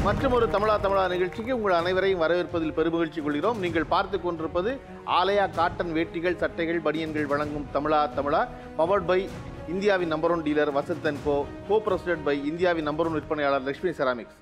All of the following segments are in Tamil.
மற்றும் ஒரு தமிழா தமிழா நிகழ்ச்சிக்கு உங்கள் அனைவரையும் வரவேற்பதில் பெருமகிழ்ச்சி கொள்கிறோம் நீங்கள் பார்த்து கொண்டிருப்பது ஆலயா காட்டன் வேட்டிகள் சட்டைகள் பனியன்கள் வழங்கும் தமிழா தமிழா பவர்ட் பை இந்தியாவின் number one dealer Vasanth and co co president by இந்தியாவின் நம்பர் ஒன் விற்பனையாளர் லட்சுமி செராமிக்ஸ்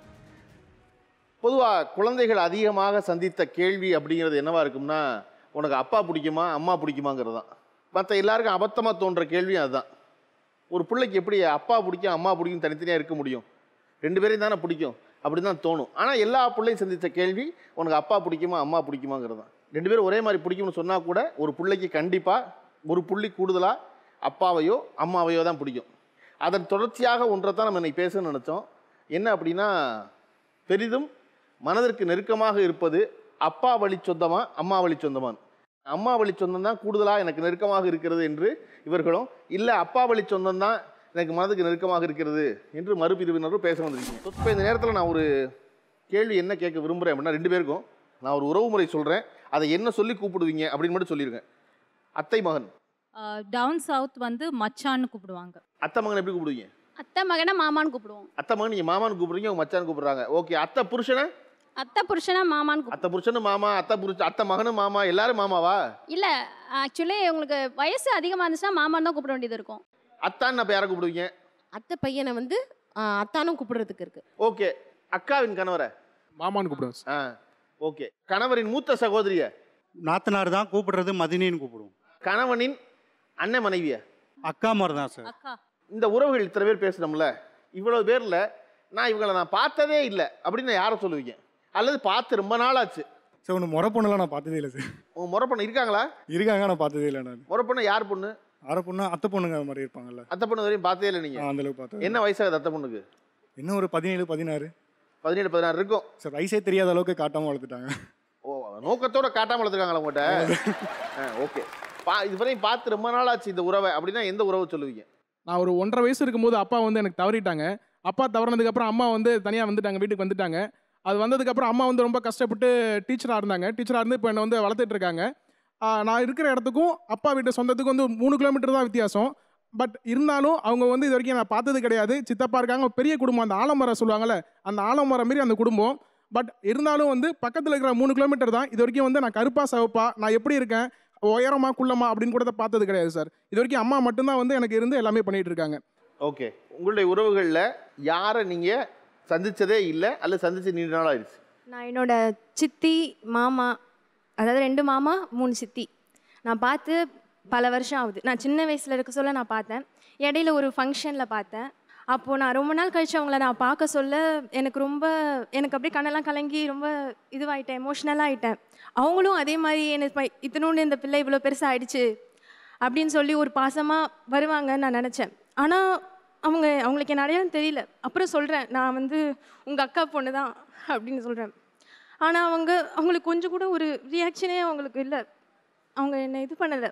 பொதுவாக குழந்தைகள் அதிகமாக சந்தித்த கேள்வி அப்படிங்கிறது என்னவா இருக்கும்னா உனக்கு அப்பா பிடிக்குமா அம்மா பிடிக்குமாங்கிறது தான் மற்ற எல்லாருக்கும் அபத்தமாக தோன்ற கேள்வியும் அதுதான் ஒரு பிள்ளைக்கு எப்படி அப்பா பிடிக்கும் அம்மா பிடிக்கும் தனித்தனியாக இருக்க முடியும் ரெண்டு பேரையும் தானே பிடிக்கும் அப்படி தான் தோணும் ஆனால் எல்லா பிள்ளையும் சந்தித்த கேள்வி உனக்கு அப்பா பிடிக்குமா அம்மா பிடிக்குமாங்கிறது தான் ரெண்டு பேரும் ஒரே மாதிரி பிடிக்கும்னு சொன்னால் கூட ஒரு பிள்ளைக்கு கண்டிப்பாக ஒரு புள்ளி கூடுதலாக அப்பாவையோ அம்மாவையோ தான் பிடிக்கும் அதன் தொடர்ச்சியாக ஒன்றை தான் நம்ம இன்னைக்கு பேசணும்னு நினச்சோம் என்ன அப்படின்னா பெரிதும் மனதிற்கு நெருக்கமாக இருப்பது அப்பா வழி சொந்தமா அம்மா வழி சொந்தமான் அம்மா வழி சொந்தம் தான் கூடுதலாக எனக்கு நெருக்கமாக இருக்கிறது என்று இவர்களும் இல்லை அப்பா வழி சொந்தம் தான் எனக்கு மனதுக்கு நெருக்கமாக இருக்கிறது என்று மறுபிரிவினரும் பேச வந்திருக்கீங்க இப்போ இந்த நேரத்தில் நான் ஒரு கேள்வி என்ன கேட்க விரும்புகிறேன் அப்படின்னா ரெண்டு பேருக்கும் நான் ஒரு உறவு முறை சொல்கிறேன் அதை என்ன சொல்லி கூப்பிடுவீங்க அப்படின்னு மட்டும் சொல்லியிருக்கேன் அத்தை மகன் டவுன் சவுத் வந்து மச்சான்னு கூப்பிடுவாங்க அத்தை மகன் எப்படி கூப்பிடுவீங்க அத்தை மகனை மாமான்னு கூப்பிடுவோம் அத்தை மகன் நீங்கள் மாமான்னு கூப்பிடுறீங்க உங்க மச்சான் கூப்பிடுறாங்க ஓகே அத்தை புருஷனை அத்தை புருஷனை மாமான்னு கூப்பிடுவோம் அத்தை புருஷனும் மாமா அத்தை புருஷ அத்தை மகனும் மாமா எல்லாரும் மாமாவா இல்லை ஆக்சுவலி உங்களுக்கு வயசு அதிகமாக இருந்துச்சுன்னா மாமான்னு தான் கூப்பிட வேண்டியது இருக்கும் அத்தான் அப்போ யாரை கூப்பிடுவீங்க அத்தை பையனை வந்து ஆ, அத்தானும் கூப்பிடுறதுக்கு இருக்கு ஓகே அக்காவின் கணவரை மாமான்னு கூப்பிடுவோம் சார் ஆ ஓகே கணவரின் மூத்த சகோதரிய நாத்தனார் தான் கூப்பிடுறது மதினின்னு கூப்பிடுவோம் கணவனின் அண்ணன் மனைவிய அக்கா மாதிரி தான் சார் அக்கா இந்த உறவுகள் இத்தனை பேர் பேசுகிறோம்ல இவ்வளவு பேரில் நான் இவங்களை நான் பார்த்ததே இல்லை அப்படின்னு யாரை சொல்லுவீங்க அல்லது பார்த்து ரொம்ப நாள் ஆச்சு சார் ஒன்று முறை பொண்ணுலாம் நான் பார்த்ததே இல்லை சார் உங்க முறை பொண்ணு இருக்காங்களா இருக்காங்க நான் பார்த்ததே இல்லை நான் முறை பொண்ணு யார் பொண்ணு அரை பொண்ணா அத்தை பொண்ணுங்க அது மாதிரி இருப்பாங்கல்ல அத்தை பொண்ணு வரையும் பார்த்ததே இல்லை நீங்கள் நான் அந்த அளவுக்கு பார்த்தது என்ன வயசாகுது அத்தை பொண்ணுக்கு இன்னும் ஒரு பதினேழு பதினாறு பதினேழு பதினாறு இருக்கும் சார் வயசே தெரியாத அளவுக்கு காட்டாமல் வளர்த்துட்டாங்க ஓ நோக்கத்தோட காட்டாமல் வளர்த்துருக்காங்களா உங்கள்கிட்ட ஓகே பா இதுவரையும் பார்த்து ரொம்ப நாள் ஆச்சு இந்த உறவை அப்படின்னா எந்த உறவை சொல்லுவீங்க நான் ஒரு ஒன்றரை வயசு இருக்கும்போது அப்பா வந்து எனக்கு தவறிட்டாங்க அப்பா தவறினதுக்கப்புறம் அம்மா வந்து தனியாக வந்துட்டாங்க வீட்டுக்கு வந்துட்டாங்க அது வந்ததுக்கப்புறம் அம்மா வந்து ரொம்ப கஷ்டப்பட்டு டீச்சராக இருந்தாங்க டீச்சராக இருந்து இப்போ என்னை வந்து வளர்த்துட்டு இருக்காங்க ஆ, நான் இருக்கிற இடத்துக்கும் அப்பா வீட்டு சொந்தத்துக்கும் வந்து மூணு கிலோமீட்டர் தான் வித்தியாசம் பட் இருந்தாலும் அவங்க வந்து இது வரைக்கும் நான் பார்த்தது கிடையாது சித்தப்பா இருக்காங்க பெரிய குடும்பம் அந்த ஆலமரம் சொல்லுவாங்கல்ல அந்த ஆலமரம் மாரி அந்த குடும்பம் பட் இருந்தாலும் வந்து பக்கத்தில் இருக்கிற மூணு கிலோமீட்டர் தான் இது வரைக்கும் வந்து நான் கருப்பா சிவப்பா நான் எப்படி இருக்கேன் உயரமா குள்ளமா அப்படின்னு கூட பார்த்தது கிடையாது சார் இது வரைக்கும் அம்மா மட்டும்தான் வந்து எனக்கு இருந்து எல்லாமே பண்ணிட்டு இருக்காங்க ஓகே உங்களுடைய உறவுகளில் யாரை நீங்கள் சந்திச்சதே இல்லை அல்லது சந்திச்சு நீண்ட நாள் ஆயிடுச்சு நான் என்னோட சித்தி மாமா அதாவது ரெண்டு மாமா மூணு சித்தி நான் பார்த்து பல வருஷம் ஆகுது நான் சின்ன வயசில் இருக்க சொல்ல நான் பார்த்தேன் இடையில ஒரு ஃபங்க்ஷனில் பார்த்தேன் அப்போது நான் ரொம்ப நாள் கழிச்சு அவங்கள நான் பார்க்க சொல்ல எனக்கு ரொம்ப எனக்கு அப்படியே கண்ணெல்லாம் கலங்கி ரொம்ப இதுவாயிட்டேன் எமோஷ்னலாக ஆயிட்டேன் அவங்களும் அதே மாதிரி எனக்கு ப- இத்தினோண்டு இந்த பிள்ளை இவ்வளோ பெருசாக ஆயிடுச்சு அப்படின்னு சொல்லி ஒரு பாசமாக வருவாங்கன்னு நான் நினச்சேன் ஆனால் அவங்க அவங்களுக்கு என் அடையாளம் தெரியல அப்புறம் சொல்கிறேன் நான் வந்து உங்கள் அக்கா பொண்ணு தான் அப்படின்னு சொல்கிறேன் ஆனால் அவங்க அவங்களுக்கு கொஞ்சம் கூட ஒரு ரியாக்ஷனே அவங்களுக்கு இல்லை அவங்க என்னை இது பண்ணலை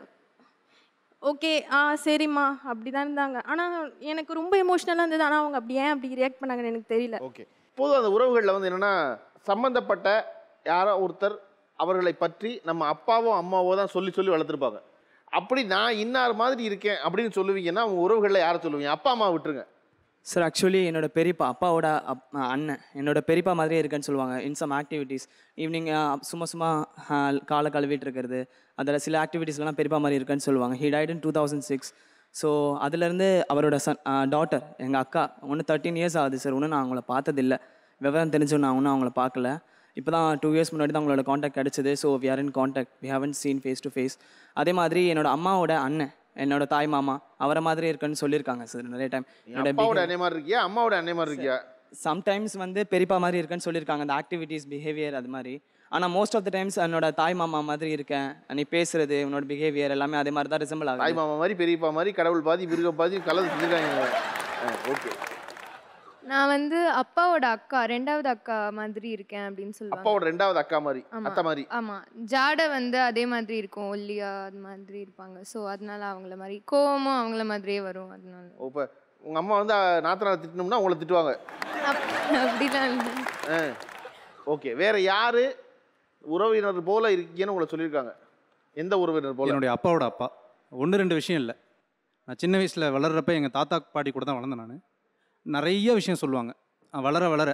ஓகே ஆ சரிம்மா அப்படி தான் இருந்தாங்க ஆனால் எனக்கு ரொம்ப எமோஷ்னலாக இருந்தது ஆனால் அவங்க அப்படி ஏன் அப்படி ரியாக்ட் பண்ணாங்கன்னு எனக்கு தெரியல ஓகே இப்போது அந்த உறவுகளில் வந்து என்னென்னா சம்மந்தப்பட்ட யாரோ ஒருத்தர் அவர்களை பற்றி நம்ம அப்பாவோ அம்மாவோ தான் சொல்லி சொல்லி வளர்த்துருப்பாங்க அப்படி நான் இன்னார் மாதிரி இருக்கேன் அப்படின்னு சொல்லுவீங்கன்னா உங்கள் உறவுகளில் யாரை சொல்லுவீங்க அப்பா அம்மா விட்டுருங்க சார் ஆக்சுவலி என்னோட பெரியப்பா அப்பாவோட அப் அண்ணன் என்னோட பெரியப்பா மாதிரியே இருக்கேன்னு சொல்லுவாங்க இன் சம் ஆக்டிவிட்டீஸ் ஈவினிங் சும்மா சும்மா ஆஹ், காலை கழுவிட்டு இருக்கிறது அதில் சில ஆக்டிவிட்டீஸ்லாம் பெரியப்பா மாதிரி இருக்குன்னு சொல்லுவாங்க he died in two thousand six so அதுலேருந்து அவரோட சன் டாட்டர் எங்கள் அக்கா ஒன்று தேர்ட்டீன் இயர்ஸ் ஆகுது சார் ஒன்றும் நான் அவங்கள பார்த்ததில்ல விவரம் தெரிஞ்சு நான் ஒன்றும் அவங்கள பார்க்கல இப்போ தான் டூ இயர்ஸ் முன்னாடி தான் அவங்களோட காண்டாக்ட் கிடச்சிது so we are in contact we haven't seen face to face அதே மாதிரி என்னோட அம்மாவோட அண்ணன் என்னோட தாய் மாமா அவரை மாதிரி இருக்குன்னு சொல்லியிருக்காங்க சார் நிறைய டைம் அப்பாவோட அன்னை மாதிரி இருக்கியா அம்மாவோட அன்னை மாதிரி இருக்கியா சம்டைம்ஸ் வந்து பெரியப்பா மாதிரி இருக்கேன்னு சொல்லியிருக்காங்க அந்த ஆக்டிவிட்டீஸ் பிஹேவியர் அது மாதிரி ஆனால் மோஸ்ட் ஆஃப் த டைம்ஸ் என்னோட தாய் மாமா மாதிரி இருக்கேன் நீ பேசுறது உன்னோட பிஹேவியர் எல்லாமே அதே மாதிரி தான் ரிசம்பிள் தாய் ஆகுது மாமா மாதிரி பெரியப்பா மாதிரி கடவுள் பாதி மிருகம் பாதி கலந்து செஞ்சுருக்காங்க ஓகே நான் வந்து அப்பாவோட அக்கா ரெண்டாவது அக்கா மாதிரி இருக்கேன் அப்படின்னு சொல்லுவாங்க அப்பாவோட ரெண்டாவது அக்கா மாதிரி ஆமா. அத்தை மாதிரி ஆமா ஜாடை வந்து அதே மாதிரி இருக்கும் ஒல்லியா அது மாதிரி இருப்பாங்க ஸோ அதனால அவங்கள மாதிரி கோவமும் அவங்கள மாதிரியே வரும் அதனால இப்போ உங்கள் அம்மா வந்து நாத்தனார் திட்டணும்னா உங்களை திட்டுவாங்க அப்- அப்படிலாம் இல்லை ஆ ஓகே வேற யாரு உறவினர் போல இருக்கீங்கன்னு உங்களை சொல்லியிருக்காங்க எந்த உறவினர் போல என்னுடைய அப்பாவோட அப்பா ஒன்று ரெண்டு விஷயம் இல்லை நான் சின்ன வயசில் வளர்றப்ப எங்கள் தாத்தா பாட்டி கூட தான் வளர்ந்தேன் நான் நிறைய விஷயம் சொல்லுவாங்க அஹ் வளர வளர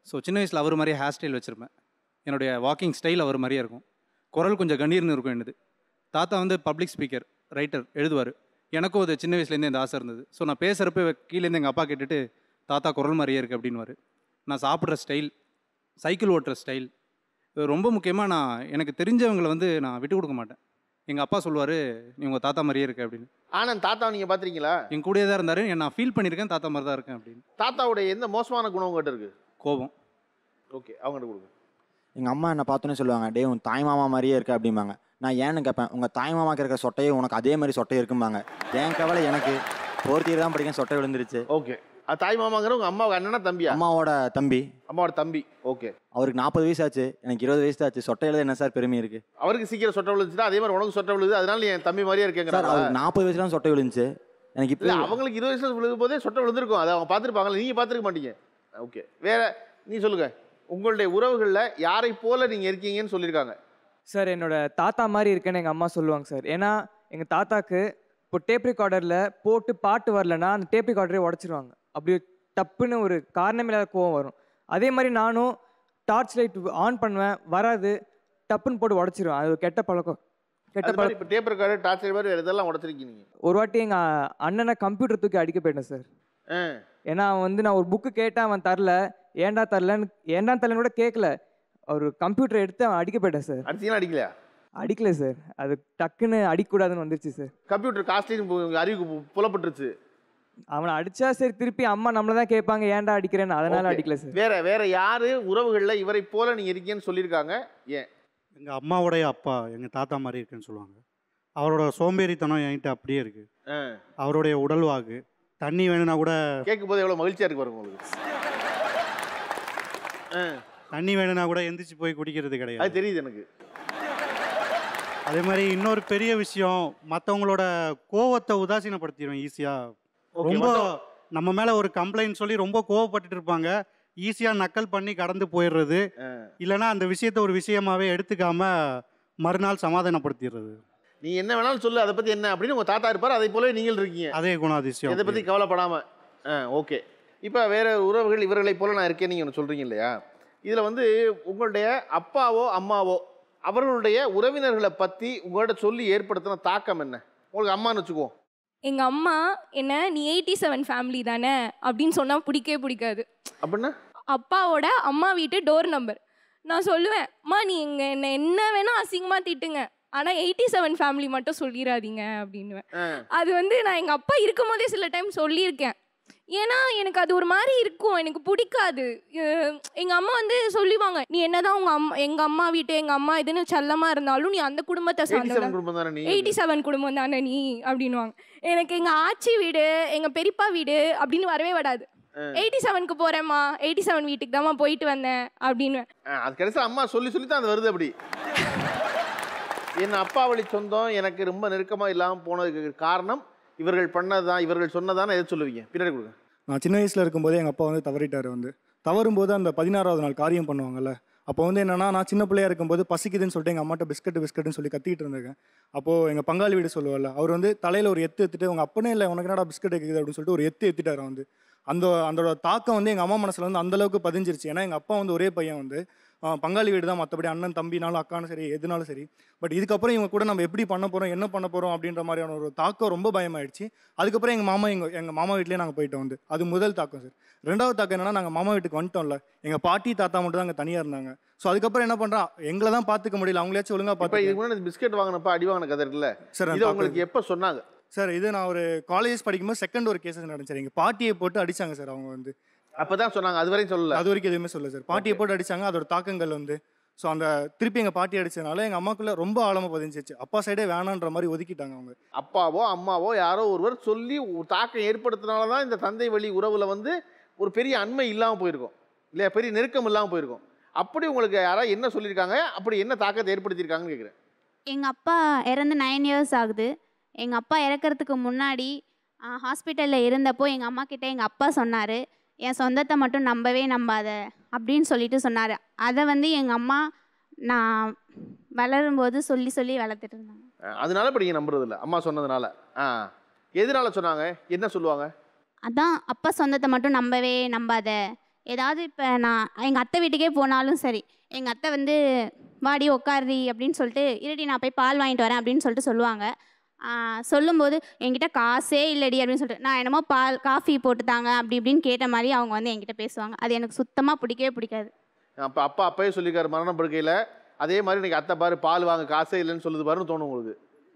ஸோ சின்ன வயசில் அவர் மாதிரியே ஹேர் ஸ்டைல் வச்சுருப்பேன் என்னுடைய வாக்கிங் ஸ்டைல் அவர் மாதிரியே இருக்கும் குரல் கொஞ்சம் கண்ணீர்னு இருக்கும் என்னது தாத்தா வந்து பப்ளிக் ஸ்பீக்கர் ரைட்டர் எழுதுவார் எனக்கும் அது சின்ன வயசுலேருந்தே இந்த ஆசை இருந்தது ஸோ நான் பேசுகிறப்ப கீழேருந்து எங்கள் அப்பா கேட்டுட்டு தாத்தா குரல் மாதிரியே இருக்குது அப்படின்னுவார் நான் சாப்பிட்ற ஸ்டைல் சைக்கிள் ஓட்டுற ஸ்டைல் இது ரொம்ப முக்கியமாக நான் எனக்கு தெரிஞ்சவங்களை வந்து நான் விட்டு கொடுக்க மாட்டேன் எங்கள் அப்பா சொல்லுவார் நீ உங்கள் தாத்தா மாதிரியே இருக்கு அப்படின்னு ஆனந்த் தாத்தாவை நீங்கள் பார்த்துருக்கீங்களா என் கூடயே தான் இருந்தார் நான் ஃபீல் பண்ணியிருக்கேன் தாத்தா மாதிரி தான் இருக்கேன் அப்படின்னு தாத்தாவுடைய எந்த மோசமான குணம் உங்கள்கிட்ட இருக்கு கோபம் ஓகே அவங்ககிட்ட கொடுங்க எங்கள் அம்மா என்னை பார்த்தோன்னே சொல்லுவாங்க டேய் உன் தாய் மாமா மாதிரியே இருக்க அப்படிம்பாங்க நான் ஏன்னு கேட்பேன் உங்கள் தாய் மாமாக்கு இருக்கிற சொட்டையே உனக்கு அதே மாதிரி சொட்டை இருக்கும்பாங்க என் கவலை எனக்கு ஃபோர்த் இயர் தான் படிக்க சொட்டை விழுந்துருச்சு ஓகே அது தாய் மாமாங்கிற உங்க அம்மாவுக்கு அண்ணனா தம்பியா அம்மாவோட தம்பி அம்மாவோட தம்பி ஓகே அவருக்கு நாற்பது வயசு ஆச்சு எனக்கு இருபது வயசு தான் ஆச்சு சொட்டை எழுத என்ன சார் பெருமை இருக்கு அவருக்கு சீக்கிரம் சொட்டை விழுந்துச்சுன்னா அதே மாதிரி உனக்கு சொட்டை விழுது அதனால நீ என் தம்பி மாதிரியே சார் இருக்கேங்கிறாங்க அவருக்கு நாற்பது வயசுலாம் சொட்டை விழுந்துச்சு எனக்கு இல்ல இப்போ அவங்களுக்கு இருபது வயசு விழுகும் போதே சொட்டை விழுந்திருக்கும் அதை அவங்க பார்த்துருப்பாங்களா நீங்க பார்த்துருக்க மாட்டீங்க ஓகே வேற நீ சொல்லுங்க உங்களுடைய உறவுகளில் யாரை போல நீங்க இருக்கீங்கன்னு சொல்லியிருக்காங்க சார் என்னோட தாத்தா மாதிரி இருக்கேன்னு எங்கள் அம்மா சொல்லுவாங்க சார் ஏன்னா எங்கள் தாத்தாக்கு இப்போ டேப் ரெக்கார்டரில் போட்டு பாட்டு வரலன்னா அந்த டேப் ரெக்கார்டரே உடச்சிருவாங்க அப்படி டப்புன்னு ஒரு காரணமில்லாத கோவம் வரும் அதே மாதிரி நானும் டார்ச் லைட் ஆன் பண்ணுவேன் வராது டப்புன்னு போட்டு உடச்சிருவேன் அது ஒரு கெட்ட பழக்கம் கெட்ட அது மாதிரி பழக்கம் இப்போ டேப் ரெக்கார்டு டார்ச் மாதிரி வேறு இதெல்லாம் உடச்சிருக்கீங்க நீங்க ஒரு வாட்டி எங்கள் அண்ணனை கம்ப்யூட்டர் தூக்கி அடிக்க போயிட்டேன் சார் ஆ ஏன்னா அவன் வந்து நான் ஒரு புக்கு கேட்டேன் அவன் தரல ஏன்டா தரலன்னு ஏன்டா தரலன்னு கூட கேட்கல ஒரு கம்ப்யூட்டர் எடுத்து அவன் அடிக்க போயிட்டேன் சார் அடிச்சீங்களா அடிக்கலையா அடிக்கல சார் அது டக்குன்னு அடிக்கக்கூடாதுன்னு வந்துருச்சு சார் கம்ப்யூட்டர் காஸ்ட்லின்னு அறிவுக்கு பு- புலப்பட்டுருச்சு அவனை அடிச்சா சரி திருப்பி அம்மா நம்மள தான் கேட்பாங்க ஏன்டா அடிக்கிறேன்னு அதனால Okay. அடிக்கல சார் வேற வேற யாரு உறவுகளில் இவரை போல நீங்க இருக்கீங்கன்னு சொல்லியிருக்காங்க ஏன் எங்கள் அம்மாவுடைய அப்பா எங்கள் தாத்தா மாதிரி இருக்குன்னு சொல்லுவாங்க அவரோட சோம்பேறித்தனம் என்கிட்ட அப்படியே இருக்கு ஆ. அவருடைய உடல்வாகு தண்ணி வேணும்னா கூட கேட்கும் போது எவ்வளவு மகிழ்ச்சியா இருக்கு பாருங்க உங்களுக்கு ஆ, தண்ணி வேணும்னா கூட எந்திரிச்சு போய் குடிக்கிறது அது கிடையாது தெரியுது எனக்கு அதே மாதிரி இன்னொரு பெரிய விஷயம் மற்றவங்களோட கோவத்தை உதாசீனப்படுத்திடும் ஈஸியாக Okay, ரொம்ப மத்த- நம்ம மேலே ஒரு கம்ப்ளைண்ட் சொல்லி ரொம்ப கோவப்பட்டுட்டு இருப்பாங்க ஈஸியாக நக்கல் பண்ணி கடந்து போயிடுறது ஆ. இல்லைன்னா அந்த விஷயத்தை ஒரு விஷயமாவே எடுத்துக்காம மறுநாள் சமாதானப்படுத்திடுறது நீ என்ன வேணாலும் சொல்லு அதை பத்தி என்ன அப்படின்னு உங்க தாத்தா இருப்பார் அதை போலவே நீங்கள் இருக்கீங்க அதே குணாதிசயம் இதை பத்தி கவலைப்படாம ஆ ஓகே இப்போ வேற உறவுகள் இவர்களைப் போல நான் இருக்கேன் நீங்க ஒன்று சொல்றீங்க இல்லையா இதுல வந்து உங்களுடைய அப்பாவோ அம்மாவோ அவர்களுடைய உறவினர்களை பத்தி உங்கள்கிட்ட சொல்லி ஏற்படுத்தின தாக்கம் என்ன உங்களுக்கு அம்மான்னு வச்சுக்குவோம் எங்க அம்மா என்ன நீ எயிட்டி செவன் ஃபேமிலி தானே அப்படின்னு சொன்னா பிடிக்கவே பிடிக்காது அப்படின்னா அப்பாவோட அம்மா வீட்டு டோர் நம்பர் நான் சொல்லுவேன் அம்மா நீ எங்க என்ன என்ன வேணா அசிங்கமா திட்டுங்க ஆனா எயிட்டி செவன் ஃபேமிலி மட்டும் சொல்லிடாதீங்க அப்படின்னுவேன் ஆ. அது வந்து நான் எங்க அப்பா இருக்கும் போதே சில டைம் சொல்லியிருக்கேன் ஏன்னா எனக்கு அது ஒரு மாதிரி இருக்கும் எனக்கு பிடிக்காது அஹ் எங்க அம்மா வந்து சொல்லுவாங்க நீ என்னதான் உங்க அம்மா எங்க அம்மா வீட்டு எங்க அம்மா இதுன்னு செல்லமா இருந்தாலும் நீ அந்த குடும்பத்தை எயிட்டி செவன் சார்ந்தவ குடும்பம் தானே நீ எயிட்டி செவன் குடும்பம் தானே நீ அப்படின்னுவாங்க எனக்கு எங்க ஆச்சி வீடு எங்க பெரியப்பா வீடு அப்படின்னு வரவே வராது ஆ. எயிட்டி செவனுக்கு போறேம்மா எயிட்டி செவன் வீட்டுக்கு தாம்மா போயிட்டு வந்தேன் அப்படின்னு ஆ, அது கடைசியில் அம்மா சொல்லி சொல்லி தான் அது வருது அப்படி என் அப்பா வழி சொந்தம் எனக்கு ரொம்ப நெருக்கமாக இல்லாமல் போனதுக்கு காரணம் இவர்கள் பண்ணதுதான் இவர்கள் சொன்னதானே எதை சொல்லுவீங்க பின்னாடி கொடுங்க நான் சின்ன வயசில் இருக்கும்போதே எங்கள் அப்பா வந்து தவறிட்டார் வந்து தவறும்போது அந்த பதினாறாவது நாள் காரியம் பண்ணுவாங்கல்ல அப்போ வந்து என்னன்னா நான் சின்ன பிள்ளையா இருக்கும்போது பசிக்குதுன்னு சொல்லிட்டு எங்கள் அம்மாட்ட பிஸ்கட் பிஸ்கட்னு சொல்லி கத்திட்டு இருந்திருக்கேன் அப்போது எங்கள் பங்காளி வீடு சொல்லுவார்ல அவர் வந்து தலையில் ஒரு எத்து எத்துட்டு உங்கள் அப்பனே இல்லை உனக்கு என்னடா பிஸ்கட் கேட்குது அப்படின்னு சொல்லிட்டு ஒரு எத்து எத்திட்டார் வந்து அந்த அதோட தாக்கம் வந்து எங்கள் அம்மா மனசில் வந்து அந்த அளவுக்கு பதிஞ்சிருச்சு ஏன்னா எங்கள் அப்பா வந்து ஒரே பையன் வந்து ஆ, பங்காளி வீடு தான் மற்றபடி அண்ணன் தம்பினாலும் அக்கானும் சரி எதுனாலும் சரி பட் இதுக்கப்புறம் இவங்க கூட நம்ம எப்படி பண்ண போகிறோம் என்ன பண்ண போகிறோம் அப்படின்ற மாதிரியான ஒரு தாக்கம் ரொம்ப பயமாயிடுச்சு அதுக்கப்புறம் எங்கள் மாமா எங்கள் எங்கள் மாமா வீட்லேயே நாங்கள் போயிட்டோம் வந்து அது முதல் தாக்கம் சார் ரெண்டாவது தாக்கம் என்னன்னா நாங்கள் மாமா வீட்டுக்கு வந்துட்டோம்ல எங்கள் பாட்டி தாத்தா மட்டும் தான் அங்கே தனியாக இருந்தாங்க ஸோ அதுக்கப்புறம் என்ன பண்ணுறான் எங்களை தான் பார்த்துக்க முடியல அவங்களாச்சும் ஒழுங்காக இப்போ பார்த்து இதுக்கு முன்னாடி பிஸ்கட் வாங்கினப்ப அடி வாங்கின கதை இருக்குல்ல சார் இதை உங்களுக்கு எப்போ சொன்னாங்க சார் இது நான் ஒரு காலேஜ் படிக்கும்போது செகண்ட் ஒரு கேசஸ் நடந்துச்சு எங்கள் பாட்டியை போட்டு அடிச்சாங்க சார் அவங்க வந்து அப்பதான் சொன்னாங்க அது வரையும் சொல்லல அது வரைக்கும் எதுவுமே சொல்லல சார் பாட்டியை போட்டு அடிச்சாங்க அதோட தாக்கங்கள் வந்து ஸோ அந்த திருப்பி எங்கள் பாட்டி அடிச்சதுனால எங்கள் அம்மாக்குள்ள ரொம்ப ஆழமாக பதிஞ்சிச்சு அப்பா சைடே வேணான்ற மாதிரி ஒதுக்கிட்டாங்க அவங்க அப்பாவோ அம்மாவோ யாரோ ஒருவர் சொல்லி ஒரு தாக்கம் ஏற்படுத்தினால தான் இந்த தந்தை வழி உறவுல வந்து ஒரு பெரிய அண்மை இல்லாமல் போயிருக்கும் இல்லையா பெரிய நெருக்கம் இல்லாமல் போயிருக்கும் அப்படி உங்களுக்கு யாராவது என்ன சொல்லியிருக்காங்க அப்படி என்ன தாக்கத்தை ஏற்படுத்தியிருக்காங்கன்னு கேட்குறேன் எங்கள் அப்பா இறந்து நைன் இயர்ஸ் ஆகுது எங்கள் அப்பா இறக்கறதுக்கு முன்னாடி ஹாஸ்பிட்டலில் இருந்தப்போ எங்கள் அம்மா கிட்ட எங்கள் அப்பா சொன்னார் என் சொந்தத்தை மட்டும் நம்பவே நம்பாத அப்படின்னு சொல்லிட்டு சொன்னார் அதை வந்து எங்கள் அம்மா நான் வளரும்போது சொல்லி சொல்லி வளர்த்துட்டு இருந்தாங்க அஹ் அதனால இப்போ நீங்கள் நம்புறது இல்லை அம்மா சொன்னதுனால ஆ எதனால சொன்னாங்க என்ன சொல்லுவாங்க அதான் அப்பா சொந்தத்தை மட்டும் நம்பவே நம்பாத ஏதாவது இப்போ நான் எங்கள் அத்தை வீட்டுக்கே போனாலும் சரி எங்கள் அத்தை வந்து வாடி உட்காருடி அப்படின்னு சொல்லிட்டு இருடி நான் போய் பால் வாங்கிட்டு வரேன் அப்படின்னு சொல்லிட்டு சொல்லுவாங்க ஆ, சொல்லும்போது என்கிட்ட காசே இல்லடி அப்படின்னு சொல்லிட்டு நான் என்னமோ பால் காஃபி போட்டுத்தாங்க அப்படி இப்படின்னு கேட்ட மாதிரி அவங்க வந்து என்கிட்ட பேசுவாங்க அது எனக்கு சுத்தமாக பிடிக்கவே பிடிக்காது அப்போ அப்பா அப்பயே சொல்லியிருக்காரு மரண படுக்கையில் அதே மாதிரி இன்னைக்கு அத்தை பாரு பால் வாங்க காசே இல்லைன்னு சொல்லுது பாருன்னு தோணும் உங்களுக்கு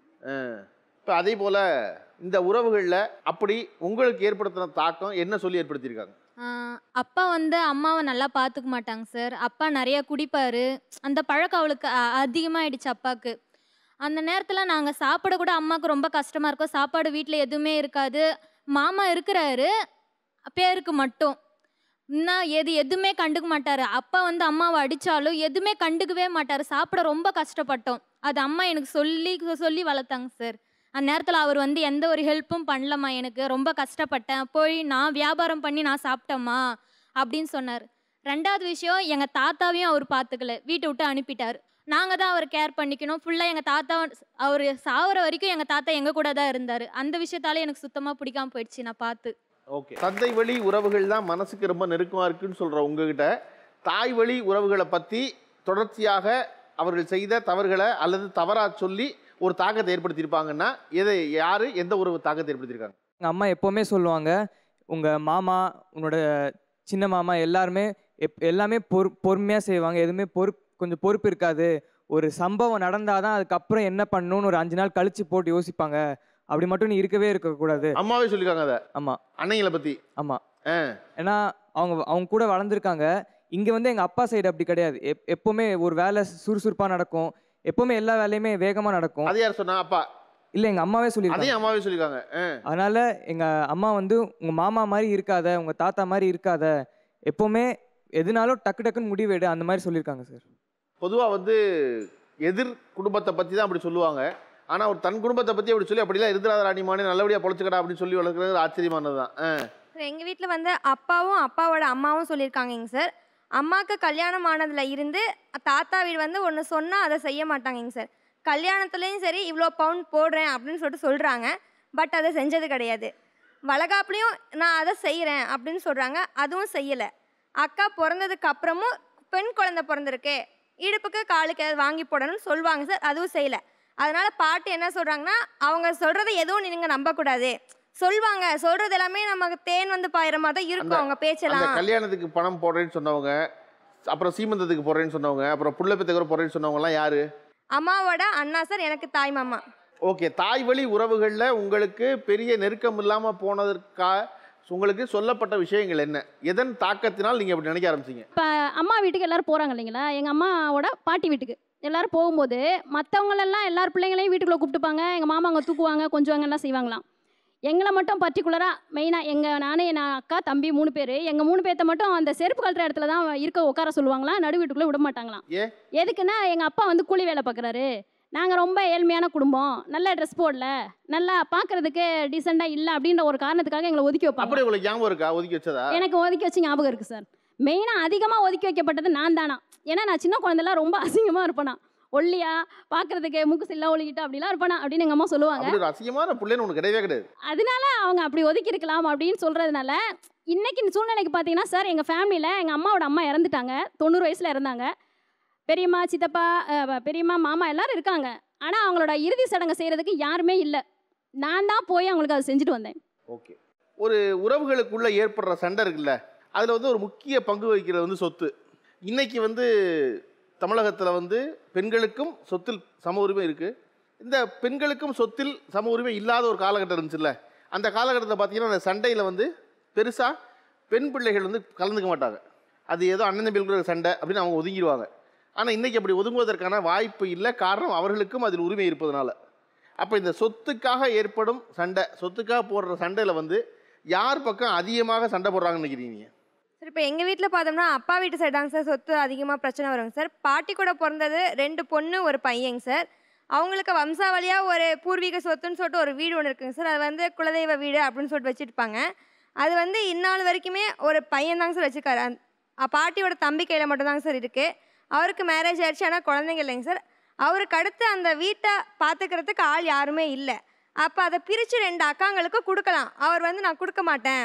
இப்போ அதே போல் இந்த உறவுகளில் அப்படி உங்களுக்கு ஏற்படுத்தின தாக்கம் என்ன சொல்லி ஏற்படுத்தியிருக்காங்க ஆஹ் அப்பா வந்து அம்மாவை நல்லா பார்த்துக்க மாட்டாங்க சார் அப்பா நிறைய குடிப்பார் அந்த பழக்கம் அவளுக்கு அ- அதிகமாயிடுச்சு அப்பாவுக்கு அந்த நேரத்தில் நாங்கள் சாப்பிட கூட அம்மாவுக்கு ரொம்ப கஷ்டமாக இருக்கும் சாப்பாடு வீட்டில் எதுவுமே இருக்காது மாமா இருக்கிறாரு பேருக்கு மட்டும் இன்னும் எது எதுவுமே கண்டுக்க மாட்டார் அப்பா வந்து அம்மாவை அடித்தாலும் எதுவுமே கண்டுக்கவே மாட்டார் சாப்பிட ரொம்ப கஷ்டப்பட்டோம் அது அம்மா எனக்கு சொல்லி சொல்லி வளர்த்தாங்க சார் அந்த நேரத்தில் அவர் வந்து எந்த ஒரு ஹெல்ப்பும் பண்ணலம்மா எனக்கு ரொம்ப கஷ்டப்பட்டேன் போய் நான் வியாபாரம் பண்ணி நான் சாப்பிட்டேம்மா அப்படின்னு சொன்னார் ரெண்டாவது விஷயம் எங்கள் தாத்தாவையும் அவர் பார்த்துக்கல வீட்டை விட்டு அனுப்பிட்டார் நாங்கள் தான் அவர் கேர் பண்ணிக்கணும் ஃபுல்லாக எங்கள் தாத்தா அவர் சாகுற வரைக்கும் எங்கள் தாத்தா எங்கள் கூட தான் இருந்தார் அந்த விஷயத்தால எனக்கு சுத்தமாக பிடிக்காம போயிடுச்சு நான் பார்த்து ஓகே தந்தை வழி உறவுகள் தான் மனசுக்கு ரொம்ப நெருக்கமாக இருக்குன்னு சொல்கிற உங்ககிட்ட தாய் வழி உறவுகளை பற்றி தொடர்ச்சியாக அவர்கள் செய்த தவறுகளை அல்லது தவறாக சொல்லி ஒரு தாக்கத்தை ஏற்படுத்தியிருப்பாங்கன்னா எதை யார் எந்த உறவு தாக்கத்தை ஏற்படுத்தியிருக்காங்க எங்கள் அம்மா எப்போவுமே சொல்லுவாங்க உங்கள் மாமா உன்னோட சின்ன மாமா எல்லாருமே எப் எல்லாமே பொறு பொறுமையாக செய்வாங்க எதுவுமே பொறுப்பு கொஞ்சம் பொறுப்பு இருக்காது ஒரு சம்பவம் நடந்தால் தான் அதுக்கப்புறம் என்ன பண்ணணும்னு ஒரு அஞ்சு நாள் கழிச்சு போட்டு யோசிப்பாங்க அப்படி மட்டும் நீ இருக்கவே இருக்கக்கூடாது அம்மாவே சொல்லியிருக்காங்க அதை ஆமாம் அன்னைங்களை பற்றி ஆமாம் ஏன்னா அவங்க அவங்க கூட வளர்ந்துருக்காங்க இங்கே வந்து எங்கள் அப்பா சைடு அப்படி கிடையாது எப் எப்போவுமே ஒரு வேலை சுறுசுறுப்பாக நடக்கும் எப்போவுமே எல்லா வேலையுமே வேகமாக நடக்கும் அது யார் சொன்னா அப்பா இல்லை எங்கள் அம்மாவே சொல்லியிருக்காங்க அதையும் அம்மாவே சொல்லியிருக்காங்க ஆ. அதனால எங்க அம்மா வந்து உங்க மாமா மாதிரி இருக்காத உங்க தாத்தா மாதிரி இருக்காத எப்பவுமே எதுனாலும் டக்கு டக்குன்னு முடிவெடு அந்த மாதிரி சொல்லியிருக்காங்க சார் பொதுவாக வந்து எதிர் குடும்பத்தை பற்றி தான் அப்படி சொல்லுவாங்க ஆனால் ஒரு தன் குடும்பத்தை பற்றி அப்படி சொல்லி அப்படிலாம் இருந்துராத ராணிமானே நல்லபடியாக பொழைச்சிக்கடா அப்படின்னு சொல்லி வளர்க்குறது ஆச்சரியமானது தான் ஆ சார் எங்கள் வீட்டில் வந்து அப்பாவும் அப்பாவோட அம்மாவும் சொல்லியிருக்காங்கங்க சார் அம்மாவுக்கு கல்யாணம் ஆனதுல இருந்து தாத்தா வீடு வந்து ஒன்று சொன்னால் அதை செய்ய மாட்டாங்கங்க சார் கல்யாணத்துலேயும் சரி இவ்வளோ பவுண்ட் போடுறேன் அப்படின்னு சொல்லிட்டு சொல்கிறாங்க பட் அதை செஞ்சது கிடையாது வளகாப்புலேயும் நான் அதை செய்கிறேன் அப்படின்னு சொல்கிறாங்க அதுவும் செய்யலை அக்கா பிறந்ததுக்கு அப்புறமும் பெண் குழந்தை பிறந்திருக்கு இடுப்புக்கு காலுக்கு ஏதாவது வாங்கி போடணும்னு சொல்லுவாங்க சார் அதுவும் செய்யலை அதனால பாட்டு என்ன சொல்கிறாங்கன்னா அவங்க சொல்கிறத எதுவும் நீங்கள் நம்பக்கூடாது சொல்லுவாங்க சொல்கிறது எல்லாமே நமக்கு தேன் வந்து பாயிற மாதிரி தான் இருக்கும் அவங்க அந்த பேச்செல்லாம் கல்யாணத்துக்கு பணம் போடுறேன்னு சொன்னவங்க அப்புறம் சீமந்தத்துக்கு போடுறேன்னு சொன்னவங்க அப்புறம் புள்ள பெத்தகர போடுறேன்னு சொன்னவங்கலாம் யாரு அம்மாவோட அண்ணா சார் எனக்கு தாய் மாமா ஓகே தாய் வழி உறவுகளில் உங்களுக்கு பெரிய நெருக்கம் இல்லாமல் போனதற்கா உங்களுக்கு சொல்லப்பட்ட விஷயங்கள் என்ன எதன் தாக்கத்தினால் நீங்கள் அப்படி நினைக்க ஆரம்பிச்சீங்க இப்போ அம்மா வீட்டுக்கு எல்லாரும் போகிறாங்க இல்லைங்களா எங்கள் அம்மாவோட பாட்டி வீட்டுக்கு எல்லாரும் போகும்போது மற்றவங்களெல்லாம் எல்லார் பிள்ளைங்களையும் வீட்டுக்குள்ளே கூப்பிட்டுப்பாங்க எங்கள் மாமா அங்கே தூக்குவாங்க கொஞ்சம் எல்லாம் செய்வாங்களாம் எங்களை மட்டும் பர்டிகுலராக மெயினாக எங்கள் நானே என் அக்கா தம்பி மூணு பேர் எங்கள் மூணு பேர்த்த மட்டும் அந்த செருப்பு கழட்டுற இடத்துல தான் இருக்க உட்கார சொல்லுவாங்களாம் நடு வீட்டுக்குள்ளே விட மாட்டாங்களாம் ஏ எதுக்குன்னா எங்கள் அப்பா வந்து கூலி வேலை பார்க்குறாரு நாங்கள் ரொம்ப ஏழ்மையான குடும்பம் நல்ல ட்ரெஸ் போடல நல்லா பார்க்கறதுக்கு டீசெண்டாக இல்லை அப்படின்ற ஒரு காரணத்துக்காக எங்களை ஒதுக்கி வைப்பாங்க அப்படி உங்களுக்கு ஞாபகம் இருக்கா ஒதுக்கி வச்சதா எனக்கு ஒதுக்கி வச்சு ஞாபகம் இருக்குது சார் மெயினாக அதிகமாக ஒதுக்கி வைக்கப்பட்டது நான் தானா ஏன்னா நான் சின்ன குழந்தைலாம் ரொம்ப அசிங்கமாக இருப்பேனா ஒல்லியா பார்க்கறதுக்கு மூக்கு சில்லா ஒழிக்கிட்டு அப்படிலாம் இருப்பேனா அப்படின்னு எங்கள் அம்மா சொல்லுவாங்க அப்படி ஒரு அசிங்கமான பிள்ளைன்னு ஒன்று கிடையவே கிடையாது அதனால அவங்க அப்படி ஒதுக்கி இருக்கலாம் அப்படின்னு சொல்கிறதுனால இன்னைக்கு இந்த சூழ்நிலைக்கு பார்த்தீங்கன்னா சார் எங்கள் ஃபேமிலியில் எங்கள் அம்மாவோட அம்மா இறந்துட்டாங்க தொண்ணூறு வயசில் இறந்தாங்க பெரியம்மா சித்தப்பா அஹ், பெரியம்மா மாமா எல்லாரும் இருக்காங்க ஆனால் அவங்களோட இறுதி சடங்கு செய்கிறதுக்கு யாருமே இல்லை நான் தான் போய் அவங்களுக்கு அதை செஞ்சுட்டு வந்தேன் ஓகே ஒரு உறவுகளுக்குள்ள ஏற்படுற சண்டை இருக்குல்ல அதில் வந்து ஒரு முக்கிய பங்கு வகிக்கிறது வந்து சொத்து இன்னைக்கு வந்து தமிழகத்தில் வந்து பெண்களுக்கும் சொத்தில் சம உரிமை இருக்குது இந்த பெண்களுக்கும் சொத்தில் சம உரிமை இல்லாத ஒரு காலகட்டம் இருந்துச்சுல்ல அந்த காலகட்டத்தில் பார்த்தீங்கன்னா அந்த சண்டையில் வந்து பெருசாக பெண் பிள்ளைகள் வந்து கலந்துக்க மாட்டாங்க அது ஏதோ அண்ணன் தம்பிகளுக்குள்ள சண்டை அப்படின்னு அவங்க ஒதுங்கிடுவாங்க ஆனால் இன்றைக்கி அப்படி ஒதுங்குவதற்கான வாய்ப்பு இல்லை காரணம் அவர்களுக்கும் அதில் உரிமை இருப்பதனால அப்போ இந்த சொத்துக்காக ஏற்படும் சண்டை சொத்துக்காக போடுற சண்டையில் வந்து யார் பக்கம் அதிகமாக சண்டை போடுறாங்கன்னு நினைக்கிறீங்க நீங்க? சார் இப்போ எங்கள் வீட்டில் பார்த்தோம்னா அப்பா வீட்டு சைடு தாங்க சார் சொத்து அதிகமாக பிரச்சனை வருங்க சார் பாட்டி கூட பிறந்தது ரெண்டு பொண்ணு ஒரு பையங்க சார் அவங்களுக்கு வம்சாவளியாக ஒரு பூர்வீக சொத்துன்னு சொல்லிட்டு ஒரு வீடு ஒன்று இருக்குங்க சார் அது வந்து குலதெய்வ வீடு அப்படின்னு சொல்லிட்டு வச்சுருப்பாங்க அது வந்து இந்நாள் வரைக்குமே ஒரு பையன் தாங்க சார் வச்சுருக்காரு அந்த அ- பாட்டியோட தம்பி கையில் மட்டும்தாங்க சார் இருக்குது அவருக்கு மேரேஜ் ஆயிடுச்சு ஆனால் குழந்தைங்க இல்லைங்க சார் அவருக்கு அடுத்து அந்த வீட்டை பார்த்துக்கிறதுக்கு ஆள் யாருமே இல்லை அப்போ அதை பிரித்து ரெண்டு அக்காங்களுக்கு கொடுக்கலாம் அவர் வந்து நான் கொடுக்க மாட்டேன்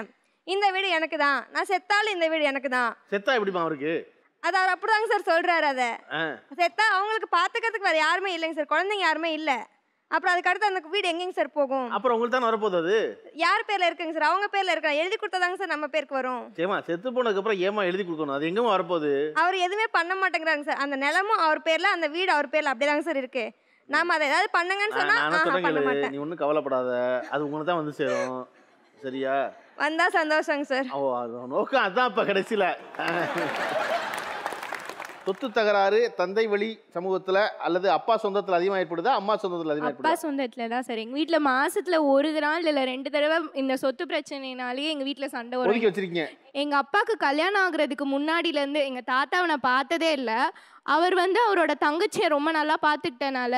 இந்த வீடு எனக்கு தான் நான் செத்தாலும் இந்த வீடு எனக்கு தான் செத்தா எப்படிமா அவருக்கு அது அவர் அப்படிதாங்க சார் சொல்றாரு அதை ஆ. செத்தா அவங்களுக்கு பார்த்துக்கிறதுக்கு வேற யாருமே இல்லைங்க சார் குழந்தைங்க யாருமே இல்லை அப்புறம் அதுக்கு அடுத்து அந்த வீடு எங்கேங்க சார் போகும் அப்புறம் உங்களுக்கு தானே வரப்போகுது அது யார் பேர்ல இருக்குங்க சார் அவங்க பேர்ல இருக்கா எழுதி கொடுத்தாதாங்க சார் நம்ம பேருக்கு வரும் ஏமா செத்து போனதுக்கு அப்புறம் ஏமா எழுதி கொடுக்கணும் அது எங்கேயும் வரப்போகுது அவர் எதுவுமே பண்ண மாட்டேங்கிறாங்க சார் அந்த நிலமும் அவர் பேர்ல அந்த வீடு அவர் பேர்ல அப்படிதாங்க சார் இருக்கு நாம அதை ஏதாவது பண்ணுங்கன்னு சொன்னா நான் ஆஹா, சொல்றேன் பண்ண கேளு மாட்டேன் நீ ஒன்றும் கவலைப்படாத அது உங்களுக்கு தான் வந்து சேரும் சரியா வந்தா சந்தோஷங்க சார் ஓ அது நோக்கம் அதான் இப்போ கடைசியில் சொத்து தகராறு தந்தை வழி சமூகத்தில் அல்லது அப்பா சொந்தத்தில் அதிகமாக ஏற்படுதா அம்மா சொந்தத்தில் அதிகமாக அப்பா ஏற்படுதா சொந்தத்தில் தான் சார் எங்கள் வீட்டில் மாசத்துல ஒரு நாள் இல்லை ரெண்டு தடவை இந்த சொத்து பிரச்சனைனாலேயே எங்கள் வீட்டில் சண்டை ஒதுக்கி வரும் வச்சிருக்கீங்க எங்கள் அப்பாவுக்கு கல்யாணம் ஆகுறதுக்கு முன்னாடிலேருந்து எங்கள் தாத்தாவை நான் பார்த்ததே இல்லை அவர் வந்து அவரோட தங்கச்சியை ரொம்ப நல்லா பார்த்துக்கிட்டனால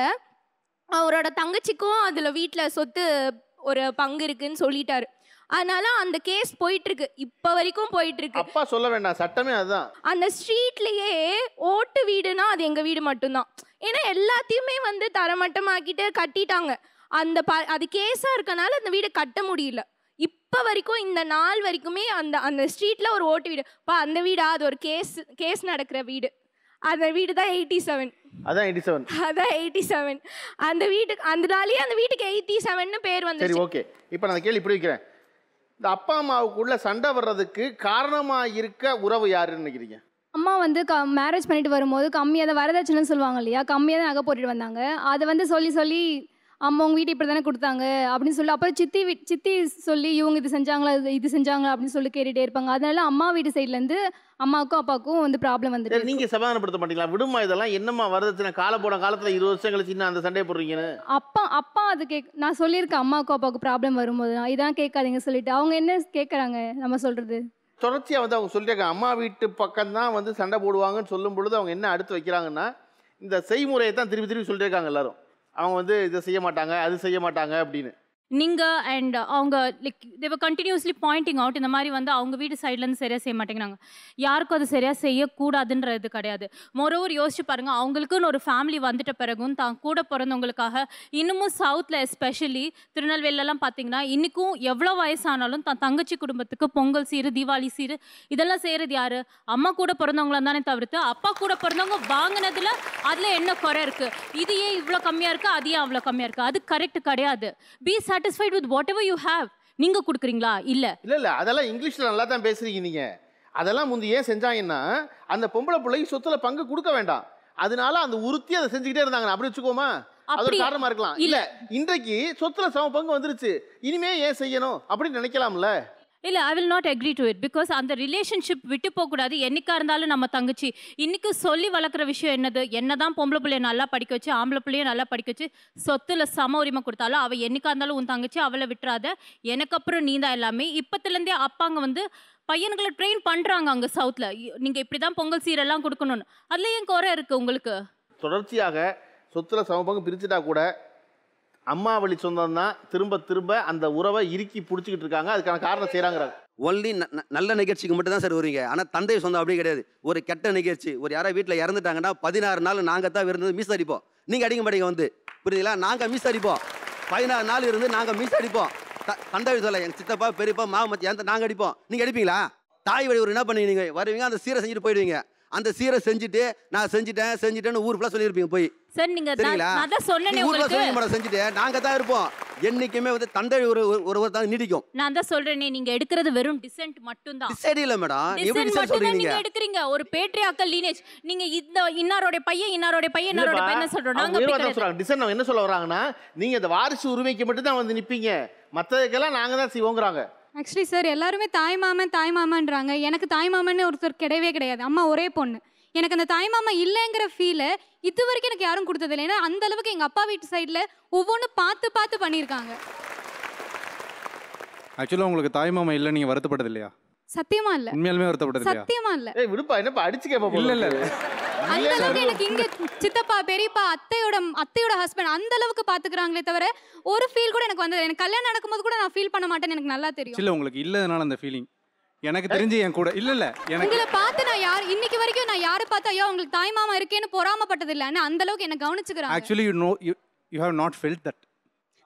அவரோட தங்கச்சிக்கும் அதில் வீட்டில் சொத்து ஒரு பங்கு இருக்குன்னு சொல்லிட்டாரு அதனால அந்த கேஸ் போயிட்டு இருக்கு இப்போ வரைக்கும் போயிட்டு இருக்கு அப்பா சொல்ல வேண்டாம் சட்டமே அதுதான் அந்த ஸ்ட்ரீட்லயே ஓட்டு வீடுனா அது எங்க வீடு மட்டும்தான் ஏன்னா எல்லாத்தையுமே வந்து தரமட்டமாக்கிட்டு கட்டிட்டாங்க அந்த ப அது கேஸா இருக்கனால அந்த வீடு கட்ட முடியல இப்போ வரைக்கும் இந்த நாள் வரைக்குமே அந்த அந்த ஸ்ட்ரீட்ல ஒரு ஓட்டு வீடு பா அந்த வீடா அது ஒரு கேஸ் கேஸ் நடக்கிற வீடு அந்த வீடு தான் எயிட்டி செவன் அதான் எயிட்டி செவன் அதான் எயிட்டி செவன் அந்த வீட்டுக்கு அதனாலேயே அந்த வீட்டுக்கு எயிட்டி செவன்னு பேர் சரி வந்துச்சு ஓகே இப்போ நான் அந்த கேள்வி இப்படி வைக்கிறேன் இந்த அப்பா அம்மாவுக்குள்ள சண்டை வர்றதுக்கு காரணமாக இருக்க உறவு யாருன்னு நினைக்கிறீங்க அம்மா வந்து க மேரேஜ் பண்ணிட்டு வரும்போது கம்மியாக தான் வரதட்சணைன்னு சொல்லுவாங்க இல்லையா கம்மியாக தான் நகை போட்டுட்டு வந்தாங்க அதை வந்து சொல்லி சொல்லி அம்மா உங்கள் வீட்டு இப்படி தானே கொடுத்தாங்க அப்படின்னு சொல்லி அப்புறம் சித்தி வீ சித்தி சொல்லி இவங்க இது செஞ்சாங்களா இது- இது செஞ்சாங்களா அப்படின்னு சொல்லி கேட்டுகிட்டே இருப்பாங்க அதனால அம்மா வீட்டு சைட்லேருந்து அம்மாவுக்கும் அப்பாவுக்கும் வந்து ப்ராப்ளம் வந்துட்டு சரி நீங்கள் சமாதானப்படுத்த மாட்டீங்களா விடுமா இதெல்லாம் என்னம்மா வரதட்சணை கால போன காலத்தில் இருபது வருஷம் கழிச்சு இன்னும் அந்த சண்டையை போடுறீங்கன்னு அப்பா அப்பா அது கேக் நான் சொல்லியிருக்கேன் அம்மாவுக்கும் அப்பாவுக்கும் ப்ராப்ளம் வரும்போது தான் இதான் கேட்காதீங்க சொல்லிட்டு அவங்க என்ன கேட்குறாங்க நம்ம சொல்கிறது தொடர்ச்சியாக வந்து அவங்க சொல்லிட்டாங்க அம்மா வீட்டு பக்கம் தான் வந்து சண்டை போடுவாங்கன்னு சொல்லும் பொழுது அவங்க என்ன அடுத்து வைக்கிறாங்கன்னா இந்த செய்முறையை தான் திருப்பி திருப்பி சொல்லிட்டே இருக்காங்க எல்லாரும் அவங்க வந்து இதை செய்ய மாட்டாங்க அது செய்ய மாட்டாங்க அப்படின்னு நீங்கள் அண்ட் அவங்க like they're continuously pointing out இந்த மாதிரி வந்து அவங்க வீட்டு சைட்லேருந்து சரியாக செய்ய மாட்டேங்கிறாங்க யாருக்கும் அது சரியாக செய்யக்கூடாதுன்றது கிடையாது மொரோவர் யோசிச்சு பாருங்கள் அவங்களுக்குன்னு ஒரு ஃபேமிலி வந்துட்ட பிறகும் தான் கூட பிறந்தவங்களுக்காக இன்னமும் சவுத்தில் எஸ்பெஷலி திருநெல்வேலிலலாம் பார்த்தீங்கன்னா இன்றைக்கும் எவ்வளோ வயசானாலும் தான் தங்கச்சி குடும்பத்துக்கு பொங்கல் சீரு தீபாவளி சீரு இதெல்லாம் செய்கிறது யாரு அம்மா கூட பிறந்தவங்கள தானே தவிர்த்து அப்பா கூட பிறந்தவங்க வாங்கினதுல அதில் என்ன குறை இருக்குது இது ஏன் இவ்வளோ கம்மியாக இருக்குது அது ஏன் அவ்வளோ கம்மியாக இருக்குது அது கரெக்ட் கிடையாது be satisfied with whatever you have நீங்கள் கொடுக்குறீங்களா இல்லை இல்லை இல்லை அதெல்லாம் இங்கிலீஷில் நல்லா தான் பேசுறீங்க நீங்கள் அதெல்லாம் முந்தி ஏன் செஞ்சாங்கன்னா அந்த பொம்பளை பிள்ளைக்கு சொத்துல பங்கு கொடுக்க வேண்டாம் அதனால அந்த உறுத்தி அதை செஞ்சுக்கிட்டே இருந்தாங்க அப்படி வச்சுக்கோமா அது ஒரு அப்படி- காரணமா இருக்கலாம் இல்ல இன்றைக்கு சொத்துல சம பங்கு வந்துருச்சு இனிமே ஏன் செய்யணும் அப்படின்னு நினைக்கலாம்ல இல்லை I will not agree to it because அந்த ரிலேஷன்ஷிப் விட்டு போகக்கூடாது என்னைக்கா இருந்தாலும் நம்ம தங்கச்சி இன்னைக்கு சொல்லி வளர்க்குற விஷயம் என்னது என்னதான் பொம்பளை பிள்ளைய நல்லா படிக்க வச்சு ஆம்பளை பிள்ளைய நல்லா படிக்க வச்சு சொத்துல சம உரிமை கொடுத்தாலும் அவள் என்னைக்கா இருந்தாலும் உன் தங்கச்சி அவளை விட்டுறாத எனக்கு அப்புறம் நீ தான் எல்லாமே இப்பத்துலேருந்தே அப்பாங்க வந்து பையன்களை ட்ரெயின் பண்ணுறாங்க அங்கே சவுத்தில் நீங்கள் இப்படி தான் பொங்கல் சீரெல்லாம் கொடுக்கணும்னு அதில் ஏன் குறை இருக்குது உங்களுக்கு தொடர்ச்சியாக சொத்துல சம பங்கு பிரிச்சுட்டா கூட அம்மா வழி சொந்தம் தான் திரும்ப திரும்ப அந்த உறவை இறுக்கி பிடிச்சிக்கிட்டு இருக்காங்க அதுக்கான காரணம் செய்கிறாங்கிறாங்க ஒன்லி நல்ல நிகழ்ச்சிக்கு மட்டும் தான் சார் வருவீங்க ஆனால் தந்தை சொந்தம் அப்படி கிடையாது ஒரு கெட்ட நிகழ்ச்சி ஒரு யாரோ வீட்டில் இறந்துட்டாங்கன்னா பதினாறு நாள் நாங்கள் தான் விருந்தது மிஸ் அடிப்போம் நீங்கள் அடிக்க மாட்டீங்க வந்து புரியுதுங்களா நாங்கள் மிஸ் அடிப்போம் பதினாறு நாள் இருந்து நாங்கள் மிஸ் அடிப்போம் த- தந்தை வழி சொல்ல எங்கள் சித்தப்பா பெரியப்பா மாவு மத்தி அந்த நாங்கள் அடிப்போம் நீங்கள் அடிப்பீங்களா தாய் வழி ஒரு என்ன பண்ணுவீங்க நீங்கள் வருவீங்க அந்த சீரை செஞ்சுட்டு போயிடுவீங்க அந்த சீரை செஞ்சுட்டு நான் செஞ்சுட்டேன் செஞ்சுட்டேன்னு ஊர் ஃபுல்லாக சொல்லியிருப்பீங்க போய் சார் நீங்கள் சரிங்களா நான் தான் சொன்னேனே நீ ஊர்ல உங்களுக்கு சொல்லிக்க மாட்டோம் செஞ்சுட்டு நாங்கள் தான் இருப்போம் என்னைக்குமே வந்து தந்தை ஒரு ஒரு- ஒருவர் தான் நீடிக்கும் நான் தான் சொல்கிறேனே நீங்கள் எடுக்கிறது வெறும் டிசென்ட் மட்டும்தான் சரி இல்லை மேடம் எப்படி டிசைன் டிசைன் மட்டும் சொல்றீங்க நீங்க நீங்க எடுக்கிறீங்க ஒரு பேட்ரியாக்கல் லீனேஜ் நீங்க இந்த இன்னாரோட பையன் இன்னாரோட பையன் இன்னாரோட பையன் சொல்றோம் நாங்க அப்படி கிடையாது. சொல்றாங்க டிசைன் அவங்க என்ன சொல்ல வராங்கன்னா நீங்க இந்த வாரிசு உரிமைக்கு மட்டும் தான் வந்து நிப்பீங்க மற்றதுக்கெல்லாம் நாங்க தான் செய்வோங்கிறாங்க ஆக்சுவலி சார் எல்லாருமே தாய் மாமன் தாய் மாமன்றாங்க எனக்கு தாய் மாமன்னு ஒருத்தர் கிடையவே கிடையாது அம்மா ஒரே பொண்ணு எனக்கு அந்த தாய் மாமா இல்லைங்கிற ஃபீலை இது வரைக்கும் எனக்கு யாரும் கொடுத்ததில்லை ஏன்னா அந்த அளவுக்கு எங்கள் அப்பா வீட்டு சைடில் ஒவ்வொன்றும் பார்த்து பார்த்து பண்ணியிருக்காங்க ஆக்சுவலாக உங்களுக்கு தாய்மாமா இல்லை நீங்கள் வருத்தப்பட்டது இல்லையா சத்தியமா இல்லை உண்மையாலுமே வருத்தப்பட்டது இல்லையா சத்தியமா இல்லை ஏய் விடுப்பா என்னப்பா அடிச்சு கேப்பா இல்ல இல்ல அந்த அளவுக்கு எனக்கு இங்க சித்தப்பா பெரியப்பா அத்தையோட அத்தையோட ஹஸ்பண்ட் அந்த அளவுக்கு பாத்துக்கிறாங்களே தவிர ஒரு ஃபீல் கூட எனக்கு வந்தது எனக்கு கல்யாணம் நடக்கும்போது கூட நான் ஃபீல் பண்ண மாட்டேன்னு எனக்கு நல்லா தெரியும் இல்ல உங்களுக்கு இல்லதனால அந்த ஃபீலிங் எனக்கு தெரிஞ்சு என் கூட இல்ல இல்ல எனக்கு உங்களை பார்த்து நான் யார் இன்னைக்கு வரைக்கும் நான் யாரை பார்த்து ஐயோ உங்களுக்கு தாய் மாமா இருக்கேன்னு பொறாமப்பட்டது இல்லை ஆனா அந்த அளவுக்கு என்ன கவனிச்சுக்கிறாங்க actually you know you you have not felt that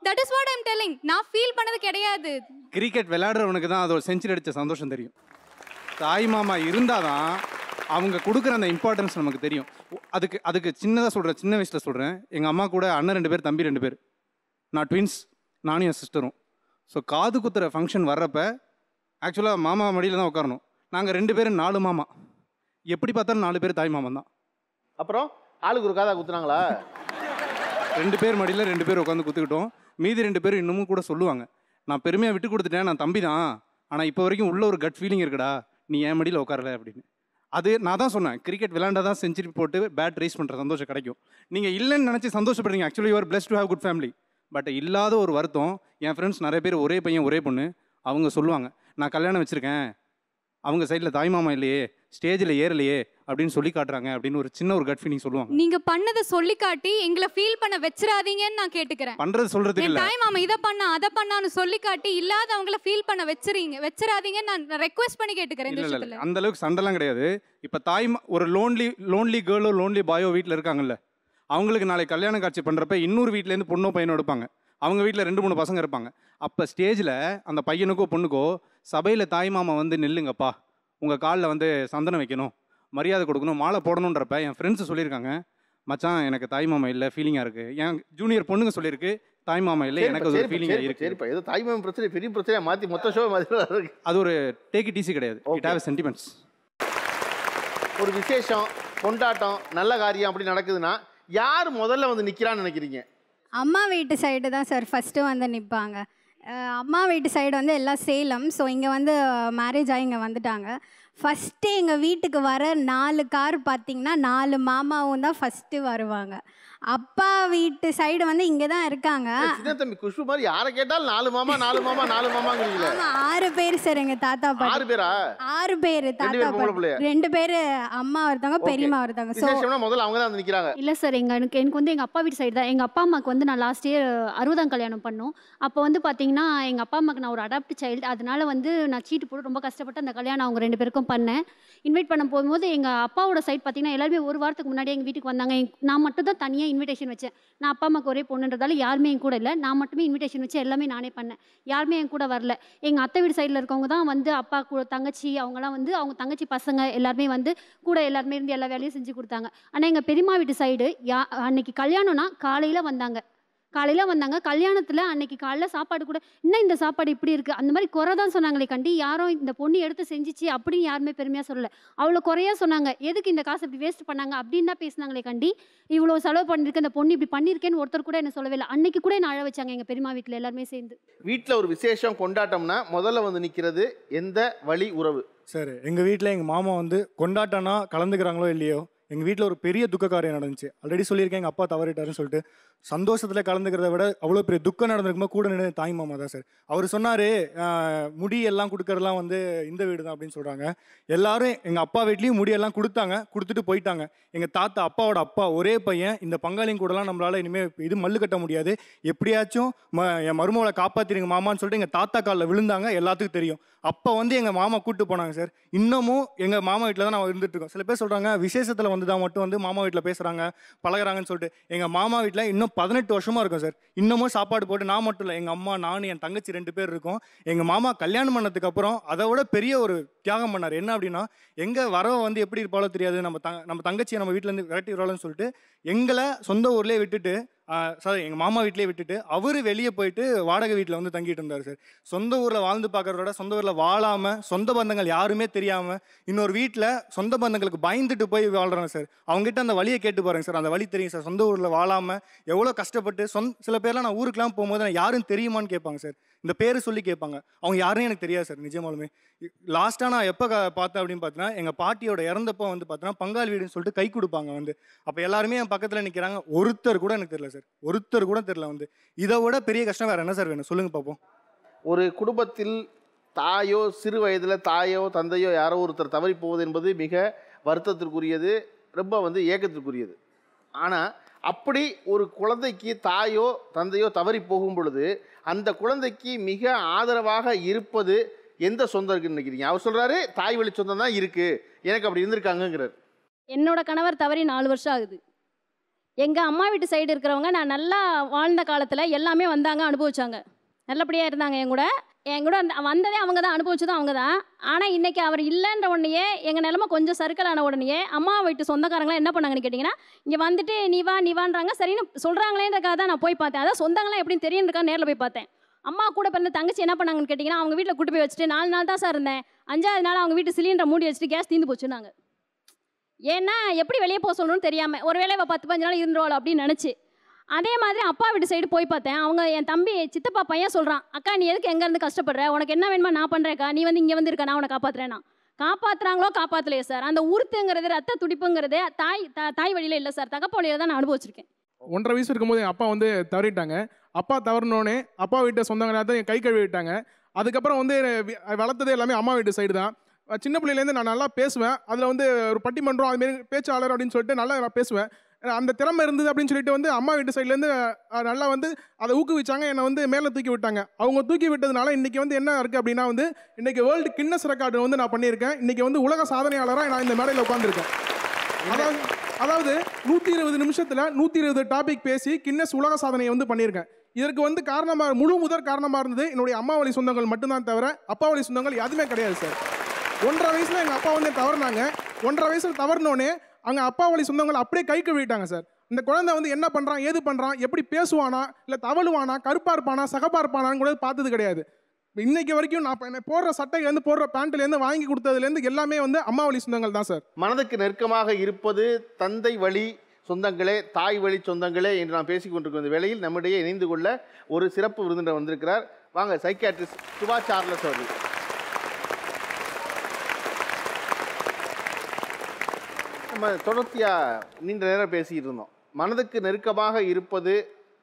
that is what I'm telling நான் ஃபீல் பண்ணது கிடையாது கிரிக்கெட் விளையாடுறவனுக்கு தான் அது ஒரு செஞ்சுரி அடித்த சந்தோஷம் தெரியும் தாய் மாமா இருந்தால் தான் அவங்க கொடுக்குற அந்த இம்பார்ட்டன்ஸ் நமக்கு தெரியும் ஒ- அதுக்கு அதுக்கு சின்னதாக சொல்கிறேன் சின்ன வயசில் சொல்கிறேன் எங்கள் அம்மா கூட அண்ணன் ரெண்டு பேர் தம்பி ரெண்டு பேர் நான் ட்வின்ஸ் நானும் என் சிஸ்டரும் ஸோ காது குத்துற ஃபங்க்ஷன் வர்றப்ப ஆக்சுவலாக மாமா மடியில் தான் உட்காரணும் நாங்கள் ரெண்டு பேரும் நாலு மாமா எப்படி பார்த்தாலும் நாலு பேர் தாய் மாமன் தான் அப்புறம் ஆளுக்கு ஒரு காதா குத்துனாங்களா ரெண்டு பேர் மடியில் ரெண்டு பேர் உட்காந்து குத்துக்கிட்டோம் மீதி ரெண்டு பேரும் இன்னமும் கூட சொல்லுவாங்க நான் பெருமையாக விட்டு கொடுத்துட்டேன் நான் தம்பி தான் ஆனால் இப்போ வரைக்கும் உள்ள ஒரு கட் ஃபீலிங் இருக்குடா நீ என் மடியில் உட்காரல அப்படின்னு அது நான் தான் சொன்னேன் கிரிக்கெட் விளையாண்டா தான் செஞ்சுரி போட்டு பேட் ரைஸ் பண்ணுற சந்தோஷம் கிடைக்கும் நீங்கள் இல்லைன்னு நினச்சி சந்தோஷப்படுறீங்க actually you're blessed to have good family but இல்லாத ஒரு வருத்தம் என் ஃப்ரெண்ட்ஸ் நிறைய பேர் ஒரே பையன் ஒரே பொண்ணு அவங்க சொல்லுவாங்க நான் கல்யாணம் வச்சுருக்கேன் அவங்க சைடில் தாய் மாமா இல்லையே ஸ்டேஜில் ஏறலையே அப்படின்னு சொல்லி காட்டுறாங்க அப்படின்னு ஒரு சின்ன ஒரு கட் ஃபீலிங் சொல்லுவாங்க நீங்க பண்ணதை சொல்லி காட்டி எங்களை ஃபீல் பண்ண வச்சிராதீங்கன்னு நான் கேட்டுக்கிறேன் பண்றது சொல்றதுக்கு என் இல்ல தாய் மாமா இதை பண்ணா அதை பண்ணான்னு சொல்லி காட்டி இல்லாதவங்கள ஃபீல் பண்ண வச்சிரீங்க வச்சிராதீங்கன்னு நான் ரெக்வெஸ்ட் பண்ணி கேட்டுக்கிறேன் இந்த இல்ல இல்ல விஷயத்துல அந்த அளவுக்கு சண்டைலாம் கிடையாது இப்போ தாய் மா- ஒரு லோன்லி லோன்லி கேர்ளோ லோன்லி பாயோ வீட்டில் இருக்காங்கல்ல அவங்களுக்கு நாளை கல்யாண காட்சி பண்ணுறப்ப இன்னொரு வீட்டிலேருந்து பொண்ணோ பையனோ எடுப்பாங்க அவங்க வீட்டில் ரெண்டு மூணு பசங்க இருப்பாங்க அப்போ ஸ்டேஜில் அந்த பையனுக்கோ பொண்ணுக்கோ சபையில் தாய் மாமா வந்து நில்லுங்கப்பா உங்கள் காலில் வந்து சந்தனம் வைக்கணும் மரியாதை கொடுக்கணும் மாலை போடணுன்றப்ப என் ஃப்ரெண்ட்ஸ் சொல்லியிருக்காங்க மச்சான் எனக்கு தாய் மாமா இல்லை ஃபீலிங்காக இருக்குது என் ஜூனியர் பொண்ணுங்க சொல்லியிருக்கு தாய் மாமா இல்லை எனக்கு அது ஒரு ஃபீலிங்காக இருக்குது சரிப்பா ஏதோ தாய்மாமன் பிரச்சனை பெரிய பிரச்சனையா மாத்தி மொத்த ஷோ மாதிரி இருக்கு அது ஒரு டேக் இட் ஈஸி கிடையாது இட் ஹேவ் சென்டிமெண்ட்ஸ் ஒரு விசேஷம் கொண்டாட்டம் நல்ல காரியம் அப்படி நடக்குதுன்னா யார் முதல்ல வந்து நிக்கிறான்னு நினைக்கிறீங்க அம்மா வீட்டு சைடு தான் சார் ஃபஸ்ட்டு வந்து நிற்பாங்க அம்மா வீட்டு சைடு வந்து எல்லாம் சேலம் ஸோ இங்கே வந்து மேரேஜ் ஆகி இங்கே வந்துட்டாங்க ஃபஸ்ட்டு எங்கள் வீட்டுக்கு வர நாலு கார் பார்த்தீங்கன்னா நாலு மாமாவும் தான் ஃபஸ்ட்டு வருவாங்க அப்பா வீட்டு சைடு வந்து இங்கே தான் இருக்காங்க சின்ன தம்பி குஷ்பு மாதிரி யாரை கேட்டாலும் நாலு மாமா நாலு மாமா நாலு மாமாங்கிறீங்களே ஆமா, ஆறு பேர் சார் எங்கள் தாத்தா பாட்டி ஆறு பேரா ஆறு பேர் ரெண்டு தாத்தா பேர் பொம்பளை பாட்டி பிள்ளையா? ரெண்டு பேர் அம்மா ஒருத்தவங்க Okay. பெரியம்மா ஒருத்தவங்க ஸோ விசேஷம்னா முதல்ல அவங்க தான் வந்து நிக்கிறாங்க இல்லை சார் எங்கள் எனக்கு எனக்கு வந்து எங்கள் அப்பா வீட்டு சைடு தான் எங்கள் அப்பா அம்மாவுக்கு வந்து நான் லாஸ்ட் இயர் அறுபதாம் கல்யாணம் பண்ணோம் அப்போ வந்து பார்த்தீங்கன்னா எங்கள் அப்பா அம்மாவுக்கு நான் ஒரு அடாப்ட் சைல்டு அதனால வந்து நான் சீட்டு போட்டு ரொம்ப கஷ்டப்பட்டு அந்த கல்யாணம் அவங்க ரெண்டு பேருக்கும் பண்ணேன் இன்வைட் பண்ண போகும்போது எங்கள் அப்பாவோட சைடு பார்த்தீங்கன்னா எல்லாருமே ஒரு வாரத்துக்கு முன்னாடி எங்கள் வீட்டுக்கு வந்தாங்க எங்க- நான் மட்டும் தான் தனியாக இன்விடேஷன் வச்சேன் நான் அப்பா அம்மாவுக்கு ஒரே பொண்ணுன்றதால யாருமே என் கூட இல்லை நான் மட்டுமே இன்விடேஷன் வச்சு எல்லாமே நானே பண்ணேன் யாருமே என் கூட வரல எங்கள் அத்தை வீடு சைடில் இருக்கவங்க தான் வந்து அப்பா கூட தங்கச்சி அவங்கலாம் வந்து அவங்க தங்கச்சி பசங்க எல்லாருமே வந்து கூட எல்லாருமே இருந்து எல்லா வேலையும் செஞ்சு கொடுத்தாங்க ஆனால் எங்கள் பெரியம்மா வீட்டு சைடு யா அன்னைக்கு கல்யாணம்னா காலையில் வந்தாங்க காலையில் வந்தாங்க கல்யாணத்தில் அன்னைக்கு காலைல சாப்பாடு கூட இன்னும் இந்த சாப்பாடு இப்படி இருக்குது அந்த மாதிரி குறை தான் சொன்னாங்களே கண்டி யாரும் இந்த பொண்ணு எடுத்து செஞ்சுச்சு அப்படின்னு யாருமே பெருமையாக சொல்லலை அவ்வளோ குறையாக சொன்னாங்க எதுக்கு இந்த காசு இப்படி வேஸ்ட் பண்ணாங்க அப்படின்னு தான் பேசுனாங்களே கண்டி இவ்வளோ செலவு பண்ணிருக்கு இந்த பொண்ணு இப்படி பண்ணியிருக்கேன்னு ஒருத்தர் கூட என்ன சொல்லவே இல்லை அன்னைக்கு கூட என்ன அழ வச்சாங்க எங்கள் பெரியம்மா வீட்டில் எல்லாருமே சேர்ந்து வீட்டில் ஒரு விசேஷம் கொண்டாட்டம்னா முதல்ல வந்து நிக்கிறது எந்த வழி உறவு சார் எங்கள் வீட்டில் எங்கள் மாமா வந்து கொண்டாட்டம்னா கலந்துக்கிறாங்களோ இல்லையோ எங்கள் வீட்டில் ஒரு பெரிய துக்க காரியம் நடந்துச்சு ஆல்ரெடி சொல்லியிருக்கேன் எங்கள் அப்பா தவறிட்டாருன்னு சொல்லிட்டு சந்தோஷத்தில் கலந்துக்கிறத விட அவ்வளோ பெரிய துக்கம் நடந்திருக்கும்போது கூட நின்று தாய் மாமா தான் சார் அவர் சொன்னார் முடி எல்லாம் கொடுக்கறதெல்லாம் வந்து இந்த வீடு தான் அப்படின்னு சொல்கிறாங்க எல்லாரும் எங்கள் அப்பா வீட்லேயும் முடியெல்லாம் கொடுத்தாங்க கொடுத்துட்டு போயிட்டாங்க எங்கள் தாத்தா அப்பாவோட அப்பா ஒரே பையன் இந்த பங்காளிங்க கூடலாம் நம்மளால் இனிமேல் இது மல்லு கட்ட முடியாது எப்படியாச்சும் ம என் மருமகளை காப்பாற்றிடுங்க மாமான்னு சொல்லிட்டு எங்கள் தாத்தா காலில் விழுந்தாங்க எல்லாத்துக்கும் தெரியும் அப்போ வந்து எங்கள் மாமா கூப்பிட்டு போனாங்க சார் இன்னமும் எங்கள் மாமா வீட்டில் தான் நான் இருந்துட்டு இருக்கோம் சில பேர் சொல்கிறாங்க விசேஷத்தில் வந்து தான் மட்டும் வந்து மாமா வீட்டில் பேசுகிறாங்க பழகுறாங்கன்னு சொல்லிட்டு எங்கள் மாமா வீட்டில் இன்னும் பதினெட்டு வருஷமாக இருக்கும் சார் இன்னமும் சாப்பாடு போட்டு நான் மட்டும் இல்லை எங்கள் அம்மா நான் என் தங்கச்சி ரெண்டு பேர் இருக்கோம் எங்கள் மாமா கல்யாணம் பண்ணதுக்கு அப்புறம் அதை விட பெரிய ஒரு தியாகம் பண்ணார் என்ன அப்படின்னா எங்கள் வரவ வந்து எப்படி இருப்பாளோ தெரியாது நம்ம தங்க நம்ம தங்கச்சியை நம்ம வீட்டிலேருந்து விரட்டி விடுறாள்னு சொல்லிட்டு எங்களை சொந்த ஊர்லேயே விட்டுட்டு சார் எங்கள் மாமா வீட்டிலே விட்டுட்டு அவர் வெளியே போயிட்டு வாடகை வீட்டில் வந்து தங்கிட்டு இருந்தார் சார் சொந்த ஊரில் வாழ்ந்து பார்க்கறதோட சொந்த ஊரில் வாழாமல் சொந்த பந்தங்கள் யாருமே தெரியாமல் இன்னொரு வீட்டில் சொந்த பந்தங்களுக்கு பயந்துட்டு போய் வாழ்கிறாங்க சார் அவங்ககிட்ட அந்த வழியை கேட்டு பாருங்க சார் அந்த வழி தெரியும் சார் சொந்த ஊரில் வாழாமல் எவ்வளோ கஷ்டப்பட்டு சொந்த சில பேர்லாம் நான் ஊருக்குலாம் போகும்போது நான் யாரும் தெரியுமான்னு கேட்பாங்க சார் இந்த பேர் சொல்லி கேட்பாங்க அவங்க யாரும் எனக்கு தெரியாது சார் நிஜமாலுமே லாஸ்ட்டாக நான் எப்போ பார்த்தேன் அப்படின்னு பார்த்தீங்கன்னா எங்கள் பாட்டியோட இறந்தப்போ வந்து பார்த்தீங்கன்னா பங்காளி வீடுன்னு சொல்லிட்டு கை கொடுப்பாங்க வந்து அப்போ எல்லாருமே என் பக்கத்தில் நிற்கிறாங்க ஒருத்தர் கூட எனக்கு தெரியல சார் ஒருத்தர் கூட தெரியல வந்து இதை விட பெரிய கஷ்டம் வேறு என்ன சார் வேணும் சொல்லுங்கள் பார்ப்போம் ஒரு குடும்பத்தில் தாயோ சிறு வயதில் தாயோ தந்தையோ யாரோ ஒருத்தர் தவறி போவது என்பது மிக வருத்தத்திற்குரியது ரொம்ப வந்து ஏக்கத்திற்குரியது ஆனால் அப்படி ஒரு குழந்தைக்கு தாயோ தந்தையோ தவறி போகும் பொழுது அந்த குழந்தைக்கு மிக ஆதரவாக இருப்பது எந்த சொந்தம் இருக்குன்னு நினைக்கிறீங்க அவர் சொல்றாரு தாய் வழி சொந்தம் தான் இருக்கு எனக்கு அப்படி இருந்திருக்காங்கங்கிறார் என்னோட கணவர் தவறி நாலு வருஷம் ஆகுது எங்கள் அம்மா வீட்டு சைடு இருக்கிறவங்க நான் நல்லா வாழ்ந்த காலத்தில் எல்லாமே வந்தாங்க அனுபவிச்சாங்க நல்லபடியாக இருந்தாங்க என் கூட என் கூட அந்த- வந்ததே அவங்க தான் அனுபவிச்சதும் அவங்க தான் ஆனால் இன்றைக்கி அவர் இல்லைன்ற உடனேயே எங்கள் நிலமை கொஞ்சம் சர்க்கிளான உடனேயே அம்மா வீட்டு சொந்தக்காரங்களாம் என்ன பண்ணாங்கன்னு கேட்டிங்கன்னா இங்கே வந்துட்டு நீ வா நீ வான்றாங்க சரின்னு சொல்கிறாங்களேன்றக்காக தான் நான் போய் பார்த்தேன் அதான் சொந்தங்களாம் எப்படின்னு தெரியுன்றக்கா நேரில் போய் பார்த்தேன் அம்மா கூட பிறந்த தங்கச்சி என்ன பண்ணாங்கன்னு கேட்டிங்கன்னா அவங்க வீட்டில் கூட்டு போய் வச்சுட்டு நாலு நாள் தான் சார் இருந்தேன் அஞ்சாவது நாள் அவங்க வீட்டு சிலிண்டரை மூடி வச்சுட்டு கேஸ் தீந்து போச்சுன்னாங்க ஏன்னா எப்படி வெளியே போக சொல்லணும்னு தெரியாமல் ஒருவேளை இவள் பத்து பதினஞ்சு நாள் இருந்துருவாள் அப்படின்னு நினச்சி அதே மாதிரி அப்பா வீட்டு சைடு போய் பார்த்தேன் அவங்க என் தம்பி சித்தப்பா பையன் சொல்கிறான் அக்கா நீ எதுக்கு எங்கேருந்து கஷ்டப்படுற உனக்கு என்ன வேணுமா நான் பண்ணுறேக்கா நீ வந்து இங்கே வந்து இருக்க நான் உன்னை காப்பாற்றுறேன்னா காப்பாற்றுறாங்களோ காப்பாற்றலையே சார் அந்த உருத்துங்கிறது ரத்த துடிப்புங்கிறது தாய் தா- தாய் வழியில் இல்லை சார் தகப்ப வழியில் தான் நான் அனுபவிச்சிருக்கேன் ஒன்றரை வயசு இருக்கும்போது என் அப்பா வந்து தவறிட்டாங்க அப்பா தவறினோடனே அப்பா வீட்டு சொந்தங்களாக தான் என் கை கழுவி விட்டாங்க அதுக்கப்புறம் வந்து வி- வளர்த்ததே எல்லாமே அம்மா வீட்டு சைடு தான் அஹ் சின்ன பிள்ளையிலேருந்து நான் நல்லா பேசுவேன் அதில் வந்து ஒரு பட்டிமன்றம் அதுமாரி பேச்சாளர் அப்படின்னு சொல்லிட்டு நல்லா நான் பேசுவேன் அஹ் அந்த திறமை இருந்தது அப்படின்னு சொல்லிட்டு வந்து அம்மா வீட்டு சைட்லேருந்து நல்லா வந்து அதை ஊக்குவிச்சாங்க என்னை வந்து மேலே தூக்கி விட்டாங்க அவங்க தூக்கி விட்டதுனால இன்றைக்கி வந்து என்ன இருக்குது அப்படின்னா வந்து இன்றைக்கி வேர்ல்டு கின்னஸ் ரெக்கார்டு வந்து நான் பண்ணியிருக்கேன் இன்றைக்கி வந்து உலக சாதனையாளராக நான் இந்த மேடையில் உட்காந்துருக்கேன் அதாவது அதாவது நூற்றி இருபது நிமிஷத்தில் நூற்றி இருபது டாபிக் பேசி கின்னஸ் உலக சாதனையை வந்து பண்ணியிருக்கேன் இதற்கு வந்து காரணமாக முழு முதற் காரணமாக இருந்தது என்னுடைய அம்மா வழி சொந்தங்கள் மட்டும்தான் தவிர அப்பா வழி சொந்தங்கள் எதுவுமே கிடையாது சார் ஒன்றரை வயசில் எங்கள் அப்பா வந்து தவறுனாங்க ஒன்றரை வயசில் தவறினோடனே அங்கே அப்பா வழி சொந்தங்கள் அப்படியே கை கழுவிட்டாங்க சார் இந்த குழந்தை வந்து என்ன பண்ணுறான் ஏது பண்ணுறான் எப்படி பேசுவானா இல்லை தவழுவானா கருப்பாக இருப்பானா சகப்பாக இருப்பானான்னு கூட பார்த்தது கிடையாது இன்னைக்கு வரைக்கும் நான் இப்ப என்ன போடுற சட்டையிலேருந்து போடுற பேண்ட்லேருந்து வாங்கி கொடுத்ததுலேருந்து எல்லாமே வந்து அம்மா வழி சொந்தங்கள் தான் சார் மனதுக்கு நெருக்கமாக இருப்பது தந்தை வழி சொந்தங்களே தாய் வழி சொந்தங்களே என்று நாம் பேசிக் கொண்டிருக்கும் இந்த வேளையில் நம்மிடையே இணைந்து கொள்ள ஒரு சிறப்பு விருந்தினர் வந்திருக்கிறார் வாங்க சைக்கியாட்ரிஸ்ட் சுபா சார்லஸ் அவர்கள் நம்ம தொடர்ச்சியாக நீண்ட நேரம் பேசிக்கிட்டு இருந்தோம் மனதுக்கு நெருக்கமாக இருப்பது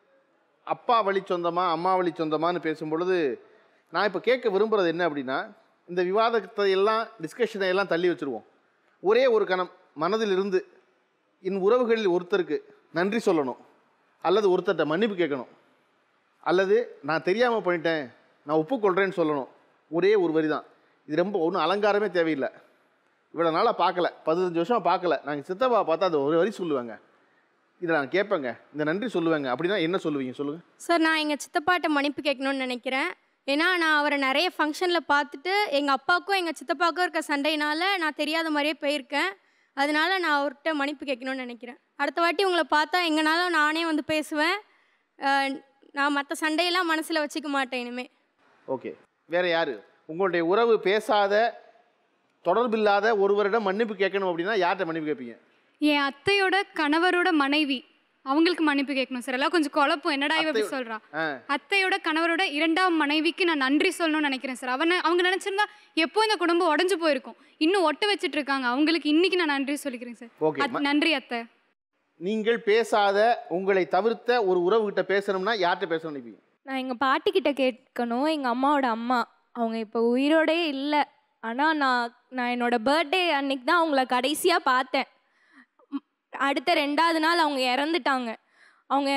அப்பா வழி சொந்தமா அம்மா வழி சொந்தமான்னு பேசும் பொழுது நான் இப்போ கேட்க விரும்புகிறது என்ன அப்படின்னா இந்த விவாதத்தை எல்லாம் டிஸ்கஷனை எல்லாம் தள்ளி வச்சுருவோம் ஒரே ஒரு கணம் மனதில் இருந்து என் உறவுகளில் ஒருத்தருக்கு நன்றி சொல்லணும் அல்லது ஒருத்தர்கிட்ட மன்னிப்பு கேட்கணும் அல்லது நான் தெரியாமல் பண்ணிட்டேன் நான் ஒப்புக்கொள்கிறேன்னு சொல்லணும் ஒரே ஒரு வரி தான் இது ரொம்ப ஒன்றும் அலங்காரமே தேவையில்லை இவ்வளோ நாளாக பார்க்கல பதினஞ்சு வருஷம் பார்க்கல நாங்கள் சித்தப்பா பார்த்தா அது ஒரு வரி சொல்லுவேங்க இதை நான் கேட்பேங்க இந்த நன்றி சொல்லுவேங்க அப்படின்னா என்ன சொல்லுவீங்க சொல்லுங்கள் சார் நான் எங்கள் சித்தப்பாட்ட மன்னிப்பு கேட்கணும்னு நினைக்கிறேன் ஏன்னா நான் அவரை நிறைய ஃபங்க்ஷனில் பார்த்துட்டு எங்கள் அப்பாவுக்கும் எங்கள் சித்தப்பாவுக்கும் இருக்க சண்டையினால நான் தெரியாத மாதிரியே போயிருக்கேன் அதனால நான் அவர்கிட்ட மன்னிப்பு கேட்கணும்னு நினைக்கிறேன் அடுத்த வாட்டி உங்களை பார்த்தா எங்கனாலும் நானே வந்து பேசுவேன் அஹ், நான் மற்ற சண்டையெல்லாம் மனசில் வச்சுக்க மாட்டேன் இனிமேல் ஓகே வேற யாரு உங்களுடைய உறவு பேசாத தொடர்பில்லாத ஒருவரிடம் மன்னிப்பு கேட்கணும் அப்படின்னா யார்கிட்ட மன்னிப்பு கேட்பீங்க என் அத்தையோட கணவரோட மனைவி அவங்களுக்கு மன்னிப்பு கேட்கணும் சார் எல்லாம் கொஞ்சம் குழப்பம் என்னடா இவ இப்படி அத்தை- சொல்றா ஆ அத்தையோட கணவரோட இரண்டாம் மனைவிக்கு நான் நன்றி சொல்லணும்னு நினைக்கிறேன் சார் அவனை அவங்க நினைச்சிருந்தா எப்போ இந்த குடும்பம் உடஞ்சு போயிருக்கும் இன்னும் ஒட்ட வச்சிட்டு இருக்காங்க அவங்களுக்கு இன்னைக்கு நான் நன்றி சொல்லிக்கிறேன் சார் Okay, அத்- ம- நன்றி அத்தை நீங்கள் பேசாத உங்களை தவிர்த்த ஒரு உறவுகிட்ட பேசணும்னா யார்கிட்ட பேசணும் நினைப்பீங்க நான் எங்கள் பாட்டிக்கிட்ட கேட்கணும் எங்கள் அம்மாவோட அம்மா அவங்க இப்போ உயிரோடே இல்லை ஆனால் நான் நான் என்னோட பர்த்டே அன்னைக்கு தான் அவங்கள கடைசியாக பார்த்தேன் ம், அடுத்த ரெண்டாவது நாள் அவங்க இறந்துட்டாங்க அவங்க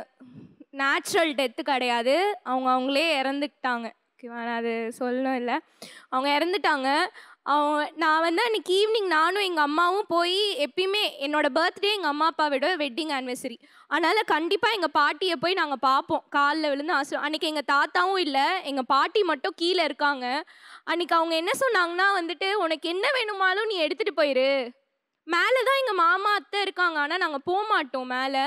நேச்சுரல் டெத்து கிடையாது அவங்க அவங்களே இறந்துக்கிட்டாங்க ஓகேவா நான் அது சொல்லணும் இல்லை அவங்க இறந்துட்டாங்க அவங்க நான் வந்து அன்னைக்கு ஈவினிங் நானும் எங்கள் அம்மாவும் போய் எப்பயுமே என்னோட பர்த்டே எங்கள் அம்மா அப்பாவோட வெட்டிங் ஆனிவர்சரி அதனால் கண்டிப்பாக எங்கள் பாட்டியை போய் நாங்கள் பார்ப்போம் காலில் விழுந்து ஆசை அன்றைக்கி எங்கள் தாத்தாவும் இல்லை எங்கள் பாட்டி மட்டும் கீழே இருக்காங்க அன்றைக்கி அவங்க என்ன சொன்னாங்கன்னா வந்துட்டு உனக்கு என்ன வேணுமாலும் நீ எடுத்துகிட்டு போயிரு மேலே தான் எங்கள் மாமா அத்தை இருக்காங்க ஆனால் நாங்கள் போக மாட்டோம் மேலே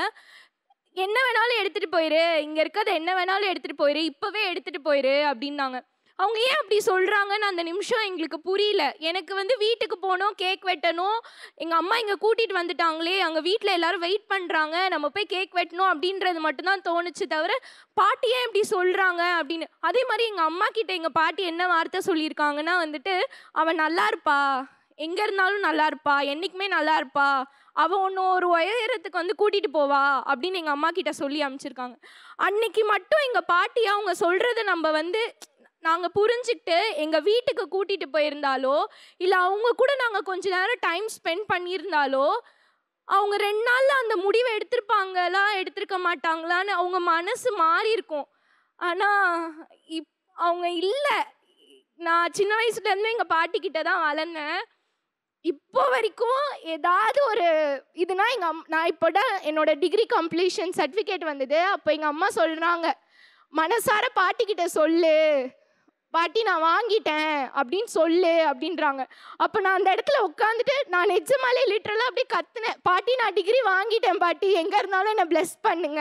என்ன வேணாலும் எடுத்துகிட்டு போயிரு இங்கே இருக்கிறது என்ன வேணாலும் எடுத்துகிட்டு போயிரு இப்போவே எடுத்துகிட்டு போயிரு அப்படின்னாங்க அவங்க ஏன் அப்படி சொல்கிறாங்கன்னு அந்த நிமிஷம் எங்களுக்கு புரியல எனக்கு வந்து வீட்டுக்கு போகணும் கேக் வெட்டணும் எங்கள் அம்மா இங்கே கூட்டிகிட்டு வந்துட்டாங்களே அங்கே வீட்டில் எல்லாரும் வெயிட் பண்ணுறாங்க நம்ம போய் கேக் வெட்டணும் அப்படின்றது மட்டும்தான் தோணுச்சு தவிர பாட்டி ஏன் இப்படி சொல்கிறாங்க அப்படின்னு அதே மாதிரி எங்கள் அம்மா கிட்ட எங்கள் பாட்டி என்ன வார்த்தை சொல்லியிருக்காங்கன்னா வந்துட்டு அவன் நல்லா இருப்பா எங்கே இருந்தாலும் நல்லா இருப்பா என்றைக்குமே நல்லா இருப்பா அவள் ஒன்று ஒரு உயரத்துக்கு வந்து கூட்டிகிட்டு போவா அப்படின்னு எங்கள் அம்மா கிட்ட சொல்லி அனுப்பிச்சிருக்காங்க அன்னைக்கு மட்டும் எங்கள் பாட்டி அவங்க சொல்கிறத நம்ம வந்து நாங்கள் புரிஞ்சுக்கிட்டு எங்கள் வீட்டுக்கு கூட்டிகிட்டு போயிருந்தாலோ இல்லை அவங்க கூட நாங்கள் கொஞ்ச நேரம் டைம் ஸ்பெண்ட் பண்ணியிருந்தாலோ அவங்க ரெண்டு நாளில் அந்த முடிவை எடுத்திருப்பாங்களா எடுத்திருக்க மாட்டாங்களான்னு அவங்க மனசு மாறி இருக்கும் ஆனால் இப் அவங்க இல்லை நான் சின்ன வயசுலேருந்து எங்கள் பாட்டிக்கிட்ட தான் வளர்ந்தேன் இப்போ வரைக்கும் ஏதாவது ஒரு இதுனா எங்கள் அம் நான் இப்போ தான் என்னோட டிகிரி கம்ப்ளீஷன் சர்டிஃபிகேட் வந்தது அப்போ எங்கள் அம்மா சொல்கிறாங்க மனசார பாட்டிக்கிட்ட சொல்லு பாட்டி நான் வாங்கிட்டேன் அப்படின்னு சொல்லு அப்படின்றாங்க அப்போ நான் அந்த இடத்துல உட்காந்துட்டு நான் நிஜமாலே லிட்டரலாக அப்படியே கத்துனேன் பாட்டி நான் டிகிரி வாங்கிட்டேன் பாட்டி எங்கே இருந்தாலும் என்னை bless பண்ணுங்க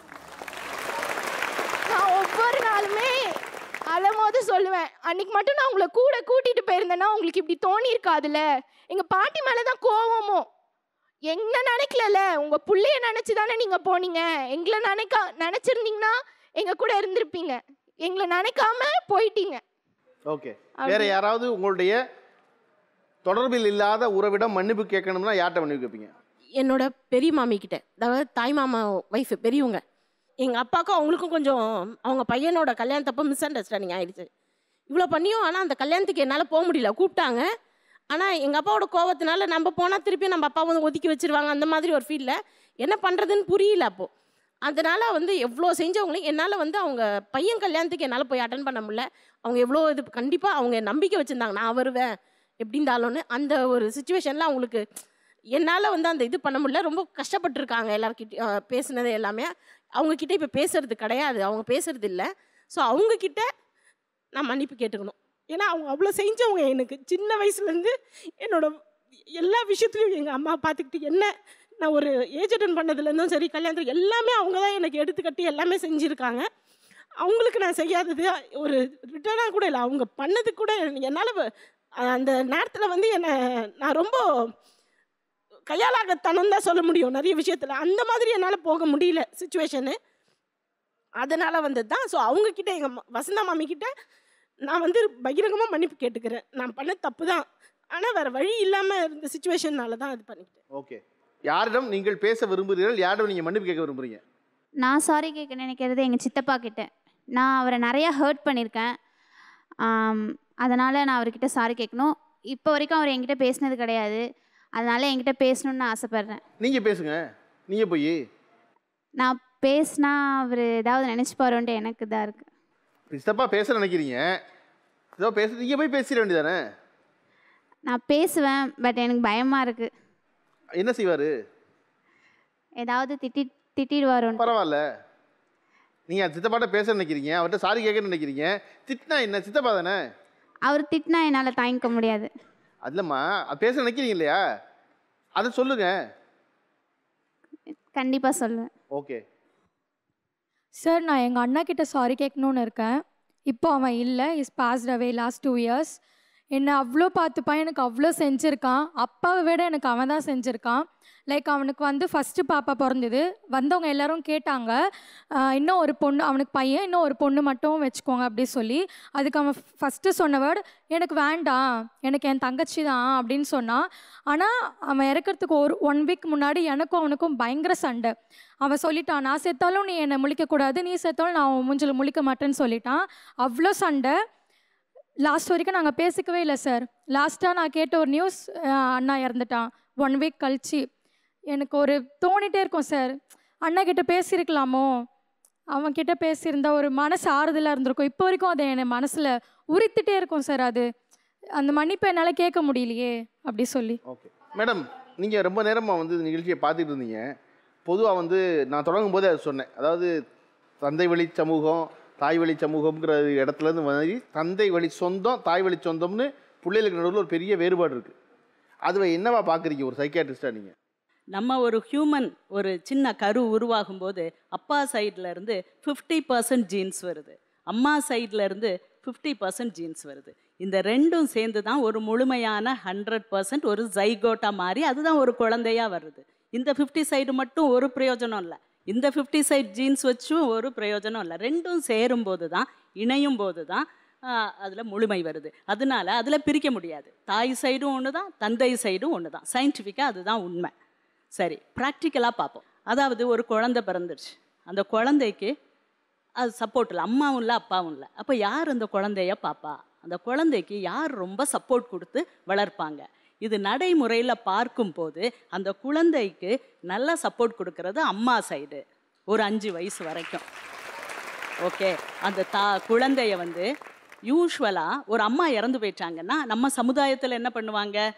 நான் ஒவ்வொரு நாளுமே அழும்போது சொல்லுவேன் அன்னைக்கு மட்டும் நான் உங்களை கூட கூட்டிட்டு போயிருந்தேன்னா உங்களுக்கு இப்படி தோணி இருக்காதுல்ல எங்க பாட்டி மேல தான் கோவமோ என்ன நினைக்கலல உங்க புள்ளைய நினைச்சு தானே நீங்க போனீங்க எங்களை நினைக்க நினைச்சிருந்தீங்கன்னா எங்க கூட இருந்திருப்பீங்க எங்களை நினைக்காம போயிட்டீங்க ஓகே வேற யாராவது உங்களுடைய தொடர்பில் இல்லாத உறவிடம் மன்னிப்பு கேட்கணும்னா யார்கிட்ட மன்னிப்பு கேட்பீங்க என்னோட பெரிய மாமி கிட்ட அதாவது தாய் மாமா ஒய்ஃப் பெரியவங்க எங்கள் அப்பாவுக்கும் அவங்களுக்கும் கொஞ்சம் அவங்க பையனோட கல்யாணத்தப்போ மிஸ் அண்டர்ஸ்டாண்டிங் ஆயிடுச்சு இவ்வளோ பண்ணியும் ஆனால் அந்த கல்யாணத்துக்கு என்னால் போக முடியல கூப்பிட்டாங்க ஆனால் எங்கள் அப்பாவோட கோவத்தினால நம்ம போனால் திருப்பி நம்ம அப்பா வந்து ஒதுக்கி வச்சிருவாங்க அந்த மாதிரி ஒரு ஃபீலில் என்ன பண்ணுறதுன்னு புரியல அப்போது அதனால் வந்து எவ்வளோ செஞ்சவங்களையும் என்னால் வந்து அவங்க பையன் கல்யாணத்துக்கு என்னால் போய் அட்டன் பண்ண முடியல அவங்க எவ்வளோ இது கண்டிப்பாக அவங்க நம்பிக்கை வச்சுருந்தாங்க நான் வருவேன் எப்படி இருந்தாலும்னு அந்த ஒரு சுச்சுவேஷனில் அவங்களுக்கு என்னால் வந்து அந்த இது பண்ண முடியல ரொம்ப கஷ்டப்பட்டிருக்காங்க எல்லாருக்கிட்ட பேசுனது எல்லாமே அவங்கக்கிட்ட இப்போ பேசுறது கிடையாது அவங்க பேசுறது இல்லை ஸோ அவங்கக்கிட்ட நான் மன்னிப்பு கேட்டுக்கணும் ஏன்னா அவங்க அவ்வளோ செஞ்சவங்க எனக்கு சின்ன வயசுலேருந்து என்னோட எல்லா விஷயத்துலையும் எங்கள் அம்மா பார்த்துக்கிட்டு என்ன நான் ஒரு ஏஜ் அட்டன் பண்ணதுலேருந்தும் சரி கல்யாணத்துக்கு எல்லாமே அவங்க தான் எனக்கு எடுத்துக்கட்டி எல்லாமே செஞ்சுருக்காங்க அவங்களுக்கு நான் செய்யாதது ஒரு ரிட்டர்னாக கூட இல்லை அவங்க பண்ணதுக்கு கூட என்னால் அந்த நேரத்தில் வந்து என்னை நான் ரொம்ப கையாளாகத்தனம் தான் சொல்ல முடியும் நிறைய விஷயத்தில் அந்த மாதிரி என்னால் போக முடியல சுச்சுவேஷனு அதனால் வந்தது தான் ஸோ அவங்கக்கிட்ட எங்கள் வசந்தா மாமி கிட்ட நான் வந்து பகிரங்கமாக மன்னிப்பு கேட்டுக்கிறேன் நான் பண்ண தப்பு தான் ஆனால் வேறு வழி இல்லாமல் இருந்த சுச்சுவேஷன்னால தான் இது பண்ணிக்கிட்டேன் ஓகே யாரிடம் நீங்கள் பேச விரும்புகிறீர்கள் யாரிடம் நீங்கள் மன்னிப்பு கேட்க விரும்புறீங்க நான் சாரி கேட்க நினைக்கிறது எங்கள் சித்தப்பா கிட்ட நான் அவரை நிறையா ஹர்ட் பண்ணியிருக்கேன் அதனால் நான் அவர்கிட்ட சாரி கேட்கணும் இப்போ வரைக்கும் அவர் என்கிட்ட பேசினது கிடையாது அதனால் என்கிட்ட பேசணும்னு நான் ஆசைப்பட்றேன் நீங்கள் பேசுங்க நீங்கள் போய் நான் பேசினா அவர் ஏதாவது நினச்சிப்பாரோன்ட்டு எனக்கு இதாக இருக்குது சித்தப்பா பேச நினைக்கிறீங்க ஏதோ பேச நீங்கள் போய் பேசிட வேண்டியதானே நான் பேசுவேன் பட் எனக்கு பயமாக இருக்குது என்ன செய்வார் ஏதாவது திட்டி திட்டிடுவாரோன்னு பரவாயில்ல நீங்கள் சித்தப்பாட்ட பேச நினைக்கிறீங்க அவர்கிட்ட சாரி கேட்க நினைக்கிறீங்க திட்டினா என்ன சித்தப்பா தானே அவர் திட்டினா என்னால் தாங்கிக்க முடியாது அதுலம்மா அது பேச நினைக்கிறீங்க இல்லையா அதை சொல்லுங்க கண்டிப்பாக சொல்லுவேன் ஓகே சார் நான் எங்கள் அண்ணா கிட்ட சாரி கேட்கணுன்னு இருக்கேன் இப்போ அவன் இல்லை is passed away last two years என்னை அவ்வளோ பார்த்துப்பான் எனக்கு அவ்வளோ செஞ்சுருக்கான் அப்பாவை விட எனக்கு அவன் தான் செஞ்சுருக்கான் லைக் அவனுக்கு வந்து ஃபஸ்ட்டு பாப்பா பிறந்தது வந்தவங்க எல்லாரும் கேட்டாங்க ஆஹ் இன்னும் ஒரு பொண்ணு அவனுக்கு பையன் இன்னும் ஒரு பொண்ணு மட்டும் வச்சுக்கோங்க அப்படி சொல்லி அதுக்கு அவன் ஃபஸ்ட்டு சொன்ன வேர்டு எனக்கு வேண்டாம் எனக்கு என் தங்கச்சி தான் அப்படின்னு சொன்னான் ஆனால் அவன் இறக்கிறதுக்கு ஒரு ஒன் வீக் முன்னாடி எனக்கும் அவனுக்கும் பயங்கர சண்டை அவன் சொல்லிட்டான் நான் செத்தாலும் நீ என்னை முழிக்கக்கூடாது நீ செத்தாலும் நான் உன் மூஞ்சில் முழிக்க மாட்டேன்னு சொல்லிட்டான் அவ்வளோ சண்டை லாஸ்ட் வரைக்கும் நாங்கள் பேசிக்கவே இல்லை சார் லாஸ்ட்டாக நான் கேட்ட ஒரு நியூஸ் அண்ணா இறந்துட்டான் ஒன் வீக் கழிச்சு எனக்கு ஒரு தோணிட்டே இருக்கும் சார் அண்ணா கிட்ட பேசியிருக்கலாமோ அவன் கிட்ட பேசியிருந்தா ஒரு மனசு ஆறுதலாக இருந்திருக்கும் இப்போ வரைக்கும் அது என் மனசில் உரித்துட்டே இருக்கும் சார் அது அந்த மன்னிப்பை என்னால் கேட்க முடியலையே அப்படி சொல்லி ஓகே மேடம் நீங்கள் ரொம்ப நேரமாக வந்து இந்த நிகழ்ச்சியை பார்த்துட்டு இருந்தீங்க பொதுவாக வந்து நான் தொடங்கும் போதே அதை சொன்னேன் அதாவது தந்தை வழி சமூகம் தாய் வழி சமூகம்ங்கிற இடத்துலேருந்து மாதிரி தந்தை வழி சொந்தம் தாய் வழி சொந்தம்னு பிள்ளைகளுக்கு நடுவில் ஒரு பெரிய வேறுபாடு இருக்குது அதுவை என்னவா பார்க்குறீங்க ஒரு சைக்காட்ரிஸ்டாக நீங்கள் நம்ம ஒரு ஹியூமன் ஒரு சின்ன கரு உருவாகும் போது அப்பா சைடில் இருந்து ஃபிஃப்டி பர்சன்ட் ஜீன்ஸ் வருது அம்மா சைடில் இருந்து ஃபிஃப்டி பர்சன்ட் ஜீன்ஸ் வருது இந்த ரெண்டும் சேர்ந்து தான் ஒரு முழுமையான ஹண்ட்ரட் பர்சன்ட் ஒரு ஜைகோட்டா மாறி அதுதான் ஒரு குழந்தையா வருது இந்த ஃபிஃப்டி சைடு மட்டும் ஒரு பிரயோஜனம் இல்லை இந்த ஃபிஃப்டி சைட் ஜீன்ஸ் வச்சும் ஒரு பிரயோஜனம் இல்லை ரெண்டும் சேரும்போது தான் இணையும் போது தான் அதில் முழுமை வருது அதனால அதில் பிரிக்க முடியாது தாய் சைடும் ஒன்று தான் தந்தை சைடும் ஒன்று தான் சயின்டிஃபிக்காக அதுதான் உண்மை சரி ப்ராக்டிக்கலாக பார்ப்போம் அதாவது ஒரு குழந்தை பிறந்துருச்சு அந்த குழந்தைக்கு அது சப்போர்ட் இல்லை அம்மாவும் இல்லை அப்பாவும் இல்லை அப்போ யார் அந்த குழந்தைய பாப்பா அந்த குழந்தைக்கு யார் ரொம்ப சப்போர்ட் கொடுத்து வளர்ப்பாங்க இது நடைமுறையில் பார்க்கும்போது அந்த குழந்தைக்கு நல்ல சப்போர்ட் கொடுக்கறது அம்மா சைடு ஒரு அஞ்சு வயசு வரைக்கும் ஓகே அந்த தா குழந்தைய வந்து யூஸ்வலாக ஒரு அம்மா இறந்து போயிட்டாங்கன்னா நம்ம சமுதாயத்தில் என்ன பண்ணுவாங்க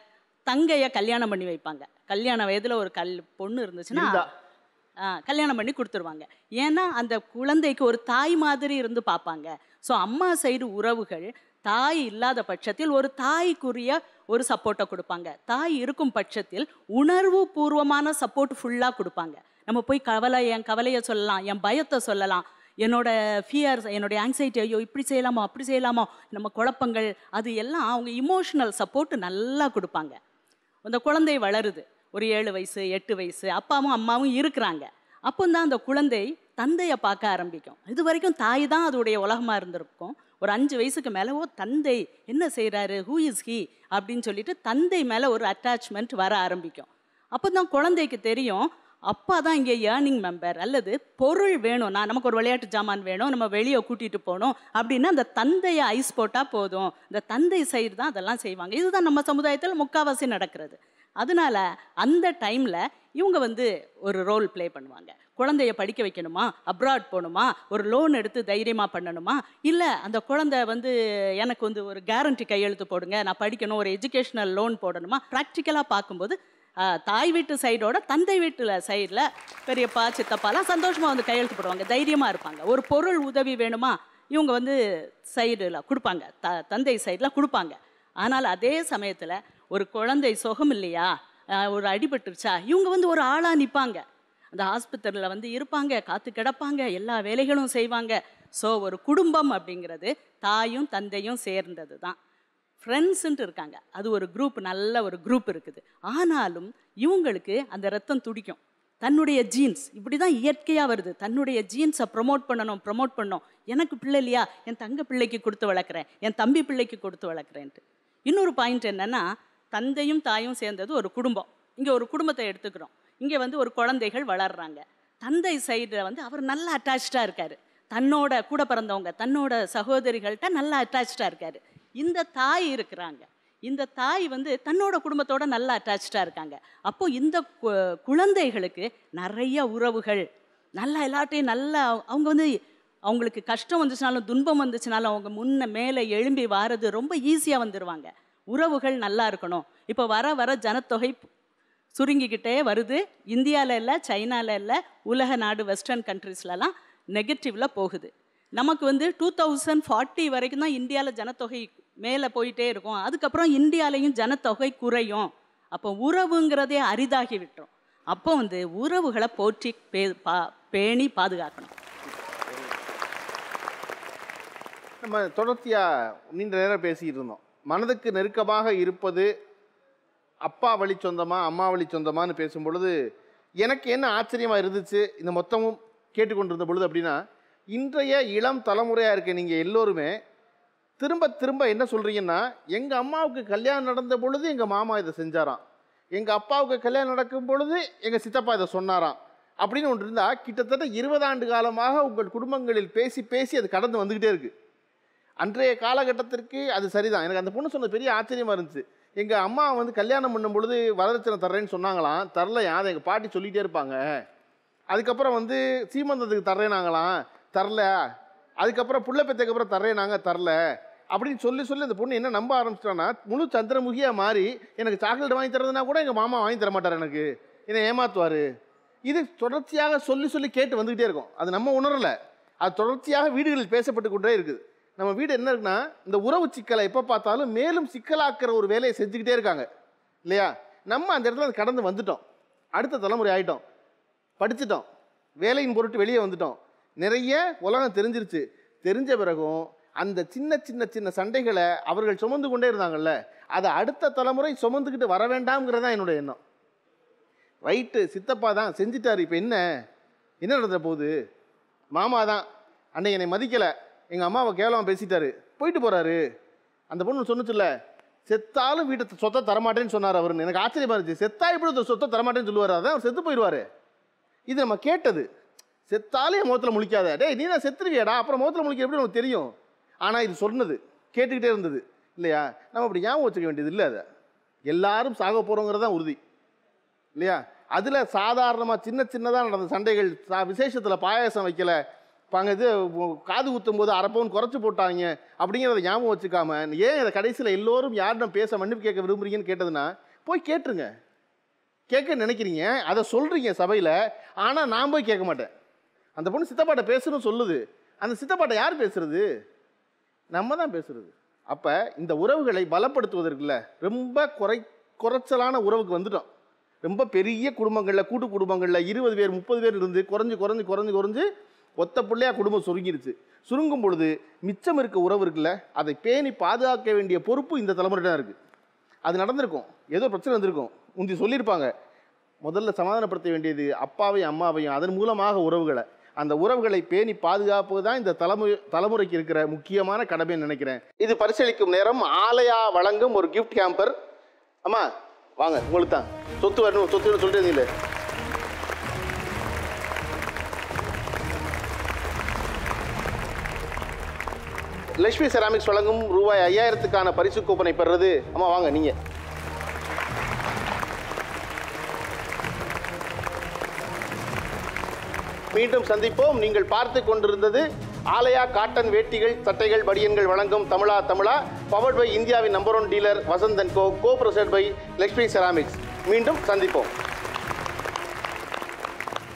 தங்கையை கல்யாணம் பண்ணி வைப்பாங்க கல்யாண வயதில் ஒரு கல் பொண்ணு இருந்துச்சுன்னா இருந்தா. ஆ, கல்யாணம் பண்ணி கொடுத்துருவாங்க ஏன்னா அந்த குழந்தைக்கு ஒரு தாய் மாதிரி இருந்து பார்ப்பாங்க ஸோ அம்மா சைடு உறவுகள் தாய் இல்லாத பட்சத்தில் ஒரு தாய்க்குரிய ஒரு சப்போர்ட்டை கொடுப்பாங்க தாய் இருக்கும் பட்சத்தில் உணர்வு பூர்வமான சப்போர்ட் ஃபுல்லாக கொடுப்பாங்க நம்ம போய் கவலை என் கவலையை சொல்லலாம் என் பயத்தை சொல்லலாம் என்னோட ஃபியர்ஸ் என்னுடைய ஆங்ஸைட்டி ஐயோ இப்படி செய்யலாமோ அப்படி செய்யலாமோ நம்ம குழப்பங்கள் அது எல்லாம் அவங்க இமோஷனல் சப்போர்ட் நல்லா கொடுப்பாங்க அந்த குழந்தை வளருது ஒரு ஏழு வயசு எட்டு வயசு அப்பாவும் அம்மாவும் இருக்கிறாங்க அப்போ தான் அந்த குழந்தை தந்தையை பார்க்க ஆரம்பிக்கும் இது வரைக்கும் தாய் தான் அதோடைய உலகமாக இருந்திருக்கும் ஒரு அஞ்சு வயசுக்கு மேலே ஓ தந்தை என்ன செய்கிறாரு ஹூ இஸ் ஹி அப்படின்னு சொல்லிட்டு தந்தை மேலே ஒரு அட்டாச்மெண்ட் வர ஆரம்பிக்கும் அப்போ தான் குழந்தைக்கு தெரியும் அப்பா தான் இங்கே ஏர்னிங் மெம்பர் அல்லது பொருள் வேணும் நான் நமக்கு ஒரு விளையாட்டு ஜாமான் வேணும் நம்ம வெளியே கூட்டிகிட்டு போகணும் அப்படின்னா அந்த தந்தையை ஐஸ் போட்டால் போதும் இந்த தந்தை சைடு தான் அதெல்லாம் செய்வாங்க இதுதான் நம்ம சமுதாயத்தில் முக்காவாசி நடக்கிறது அதனால அந்த டைமில் இவங்க வந்து ஒரு ரோல் ப்ளே பண்ணுவாங்க குழந்தைய படிக்க வைக்கணுமா அப்ராட் போகணுமா ஒரு லோன் எடுத்து தைரியமாக பண்ணணுமா இல்லை அந்த குழந்தை வந்து எனக்கு வந்து ஒரு கேரண்டி கையெழுத்து போடுங்க நான் படிக்கணும் ஒரு எஜுகேஷ்னல் லோன் போடணுமா ப்ராக்டிக்கலாக பார்க்கும்போது ஆஹ், தாய் வீட்டு சைடோட தந்தை வீட்டில் சைடில் பெரியப்பா சித்தப்பாலாம் சந்தோஷமாக வந்து கையெழுத்து போடுவாங்க தைரியமாக இருப்பாங்க ஒரு பொருள் உதவி வேணுமா இவங்க வந்து சைடில் கொடுப்பாங்க த தந்தை சைடில் கொடுப்பாங்க ஆனால் அதே சமயத்தில் ஒரு குழந்தை சுகம் இல்லையா ஆஹ், ஒரு அடிபட்டுருச்சா இவங்க வந்து ஒரு ஆளாக நிற்பாங்க அந்த ஆஸ்பத்திரியில் வந்து இருப்பாங்க காத்து கிடப்பாங்க எல்லா வேலைகளும் செய்வாங்க ஸோ ஒரு குடும்பம் அப்படிங்கிறது தாயும் தந்தையும் சேர்ந்தது தான் ஃப்ரெண்ட்ஸுன்ட்டு இருக்காங்க அது ஒரு குரூப் நல்ல ஒரு குரூப் இருக்குது ஆனாலும் இவங்களுக்கு அந்த ரத்தம் துடிக்கும் தன்னுடைய ஜீன்ஸ் இப்படி தான் இயற்கையாக வருது தன்னுடைய ஜீன்ஸை ப்ரொமோட் பண்ணணும் ப்ரொமோட் பண்ணணும் எனக்கு பிள்ளை இல்லையா என் தங்க பிள்ளைக்கு கொடுத்து வளர்க்குறேன் என் தம்பி பிள்ளைக்கு கொடுத்து வளர்க்குறேன்ட்டு இன்னொரு பாயிண்ட் என்னன்னா தந்தையும் தாயும் சேர்ந்தது ஒரு குடும்பம் இங்கே ஒரு குடும்பத்தை எடுத்துக்கிறோம் இங்கே வந்து ஒரு குழந்தைகள் வளர்றாங்க தந்தை சைடில் வந்து அவர் நல்லா அட்டாச்சாக இருக்காரு தன்னோட கூட பிறந்தவங்க தன்னோட சகோதரிகள்கிட்ட நல்லா அட்டாச்சாக இருக்காரு இந்த தாய் இருக்கிறாங்க இந்த தாய் வந்து தன்னோட குடும்பத்தோட நல்லா அட்டாச்சாக இருக்காங்க அப்போ இந்த கு- குழந்தைகளுக்கு நிறைய உறவுகள் நல்லா எல்லாட்டையும் நல்லா அவங்க வந்து அவங்களுக்கு கஷ்டம் வந்துச்சுனாலும் துன்பம் வந்துச்சுனாலும் அவங்க முன்ன மேலே எழும்பி வாரது ரொம்ப ஈஸியாக வந்துடுவாங்க உறவுகள் நல்லா இருக்கணும் இப்போ வர வர ஜனத்தொகை சுருங்கிக்கிட்டே வருது இந்தியாவில் இல்லை சைனாவில் இல்லை உலக நாடு வெஸ்டர்ன் கண்ட்ரீஸ்லலாம் நெகட்டிவில் போகுது நமக்கு வந்து டூ தௌசண்ட் ஃபார்ட்டி வரைக்கும் தான் இந்தியாவில் ஜனத்தொகை மேலே போயிட்டே இருக்கும் அதுக்கப்புறம் இந்தியாலையும் ஜனத்தொகை குறையும் அப்போ உறவுங்கிறதே அரிதாகி விட்டுரும் அப்போ வந்து உறவுகளை போற்றி பே பா பேணி பாதுகாக்கணும் நம்ம தொடர்ச்சியாக நீண்ட நேரம் பேசிக்கிட்டு இருந்தோம் மனதுக்கு நெருக்கமாக இருப்பது அப்பா வழி சொந்தமா அம்மா வழி சொந்தமான்னு பேசும் பொழுது எனக்கு என்ன ஆச்சரியமாக இருந்துச்சு இந்த மொத்தமும் கேட்டுக்கொண்டிருந்த பொழுது அப்படின்னா இன்றைய இளம் தலைமுறையாக இருக்க நீங்கள் எல்லோருமே திரும்ப திரும்ப என்ன சொல்கிறீங்கன்னா எங்கள் அம்மாவுக்கு கல்யாணம் நடந்த பொழுது எங்கள் மாமா இதை செஞ்சாராம் எங்கள் அப்பாவுக்கு கல்யாணம் நடக்கும் பொழுது எங்கள் சித்தப்பா இதை சொன்னாராம் அப்படின்னு ஒன்று இருந்தால் கிட்டத்தட்ட இருபது ஆண்டு காலமாக உங்கள் குடும்பங்களில் பேசி பேசி அது கடந்து வந்துக்கிட்டே இருக்குது அன்றைய காலகட்டத்திற்கு அது சரிதான் எனக்கு அந்த பொண்ணு சொன்னது பெரிய ஆச்சரியமாக இருந்துச்சு எங்கள் அம்மா வந்து கல்யாணம் பண்ணும் பொழுது வரதட்சணை தர்றேன்னு சொன்னாங்களாம் தரலையா அதை எங்கள் பாட்டி சொல்லிகிட்டே இருப்பாங்க அதுக்கப்புறம் வந்து சீமந்தத்துக்கு தர்றேனாங்களாம் தரல அதுக்கப்புறம் புள்ள பெற்றதுக்கு அப்புறம் தர்றேனாங்க தரல அப்படின்னு சொல்லி சொல்லி அந்த பொண்ணு என்ன நம்ப ஆரம்பிச்சிட்டான்னா முழு சந்திரமுகியாக மாறி எனக்கு சாக்லேட் வாங்கி தரதுனா கூட எங்கள் மாமா வாங்கி தர மாட்டார் எனக்கு என்னை ஏமாத்துவார் இது தொடர்ச்சியாக சொல்லி சொல்லி கேட்டு வந்துக்கிட்டே இருக்கும் அது நம்ம உணரலை அது தொடர்ச்சியாக வீடுகளில் பேசப்பட்டு கொண்டே இருக்குது நம்ம வீடு என்ன இருக்குன்னா இந்த உறவு சிக்கலை எப்போ பார்த்தாலும் மேலும் சிக்கலாக்குற ஒரு வேலையை செஞ்சுக்கிட்டே இருக்காங்க இல்லையா நம்ம அந்த இடத்துல கடந்து வந்துட்டோம் அடுத்த தலைமுறை ஆயிட்டோம் படிச்சிட்டோம் வேலையின் பொருட்டு வெளியே வந்துட்டோம் நிறைய உலகம் தெரிஞ்சிருச்சு தெரிஞ்ச பிறகும் அந்த சின்ன சின்ன சின்ன சண்டைகளை அவர்கள் சுமந்து கொண்டே இருந்தாங்கல்ல அதை அடுத்த தலைமுறை சுமந்துக்கிட்டு வர வேண்டாம்ங்கிறது தான் என்னுடைய எண்ணம் ரைட்டு சித்தப்பா தான் செஞ்சிட்டாரு இப்போ என்ன என்ன நடந்த போகுது மாமா தான் அன்னைக்கு என்னை மதிக்கலை எங்கள் அம்மாவை கேவலமாக பேசிட்டாரு போயிட்டு போகிறாரு அந்த பொண்ணு சொன்னுச்சுல்ல செத்தாலும் வீட்டை சொத்தை தரமாட்டேன்னு சொன்னார் அவருன்னு எனக்கு ஆச்சரியமா இருந்துச்சு செத்தா எப்படி இந்த சொத்தை தரமாட்டேன்னு சொல்லுவார் அதான் அவர் செத்து போயிடுவார் இது நம்ம கேட்டது செத்தாலே முகத்தில் முழிக்காத டேய் நீ தான் செத்துருவியாடா அப்புறம் முகத்தில் முழிக்க எப்படி உனக்கு தெரியும் ஆனால் இது சொன்னது கேட்டுக்கிட்டே இருந்தது இல்லையா நம்ம அப்படி ஞாபகம் வச்சுக்க வேண்டியது இல்லை அதை எல்லாரும் சாக போகிறோங்கிறது தான் உறுதி இல்லையா அதில் சாதாரணமாக சின்ன சின்னதாக நடந்த சண்டைகள் சா விசேஷத்தில் பாயாசம் வைக்கல பாங்க இது உ- காது குத்தும் போது அரை பவுன் குறைச்சி போட்டாங்க அப்படிங்கிறத ஞாபகம் வச்சுக்காம ஏன் இதை கடைசியில் எல்லோரும் யாரிடம் பேச மன்னிப்பு கேட்க விரும்புறீங்கன்னு கேட்டதுன்னா போய் கேட்டுருங்க கேட்க நினைக்கிறீங்க அதை சொல்கிறீங்க சபையில் ஆனால் நான் போய் கேட்க மாட்டேன் அந்த பொண்ணு சித்தப்பாட்ட பேசுன்னு சொல்லுது அந்த சித்தப்பாட்ட யார் பேசுறது நம்ம தான் பேசுறது அப்போ இந்த உறவுகளை பலப்படுத்துவதற்குல ரொம்ப குறை குறைச்சலான உறவுக்கு வந்துட்டோம் ரொம்ப பெரிய குடும்பங்களில் கூட்டு குடும்பங்களில் இருபது பேர் முப்பது பேர் இருந்து குறைஞ்சு குறைஞ்சு குறைஞ்சு குறைஞ்சு ஒத்த பிள்ளையா குடும்பம் சுருங்கிருச்சு சுருங்கும் பொழுது மிச்சம் இருக்க உறவு இருக்குல்ல அதை பேணி பாதுகாக்க வேண்டிய பொறுப்பு இந்த தலைமுறையிடம் இருக்குது அது நடந்திருக்கும் ஏதோ பிரச்சனை வந்திருக்கும் முந்தி சொல்லியிருப்பாங்க முதல்ல சமாதானப்படுத்த வேண்டியது அப்பாவையும் அம்மாவையும் அதன் மூலமாக உறவுகளை அந்த உறவுகளை பேணி பாதுகாப்பு தான் இந்த தலைமுறை தலைமுறைக்கு இருக்கிற முக்கியமான கடமைன்னு நினைக்கிறேன் இது பரிசளிக்கும் நேரம் ஆலயா வழங்கும் ஒரு கிஃப்ட் கேம்பர் அம்மா வாங்க உங்களுக்கு தான் சொத்து வரணும் சொத்துன்னு சொல்லிட்டு இருந்தீங்களே லட்சுமி செராமிக்ஸ் வழங்கும் ரூபாய் ஐயாயிரத்துக்கான பரிசு கூப்பனை பெறுறது அம்மா வாங்க நீங்க மீண்டும் சந்திப்போம் நீங்கள் பார்த்து கொண்டிருந்தது ஆலயா காட்டன் வேட்டிகள் சட்டைகள் படியன்கள் வழங்கும் தமிழா தமிழா பவர்ட் பை இந்தியாவின் நம்பர் ஒன் டீலர் வசந்தன் co co present by Lakshmi ceramics மீண்டும் சந்திப்போம்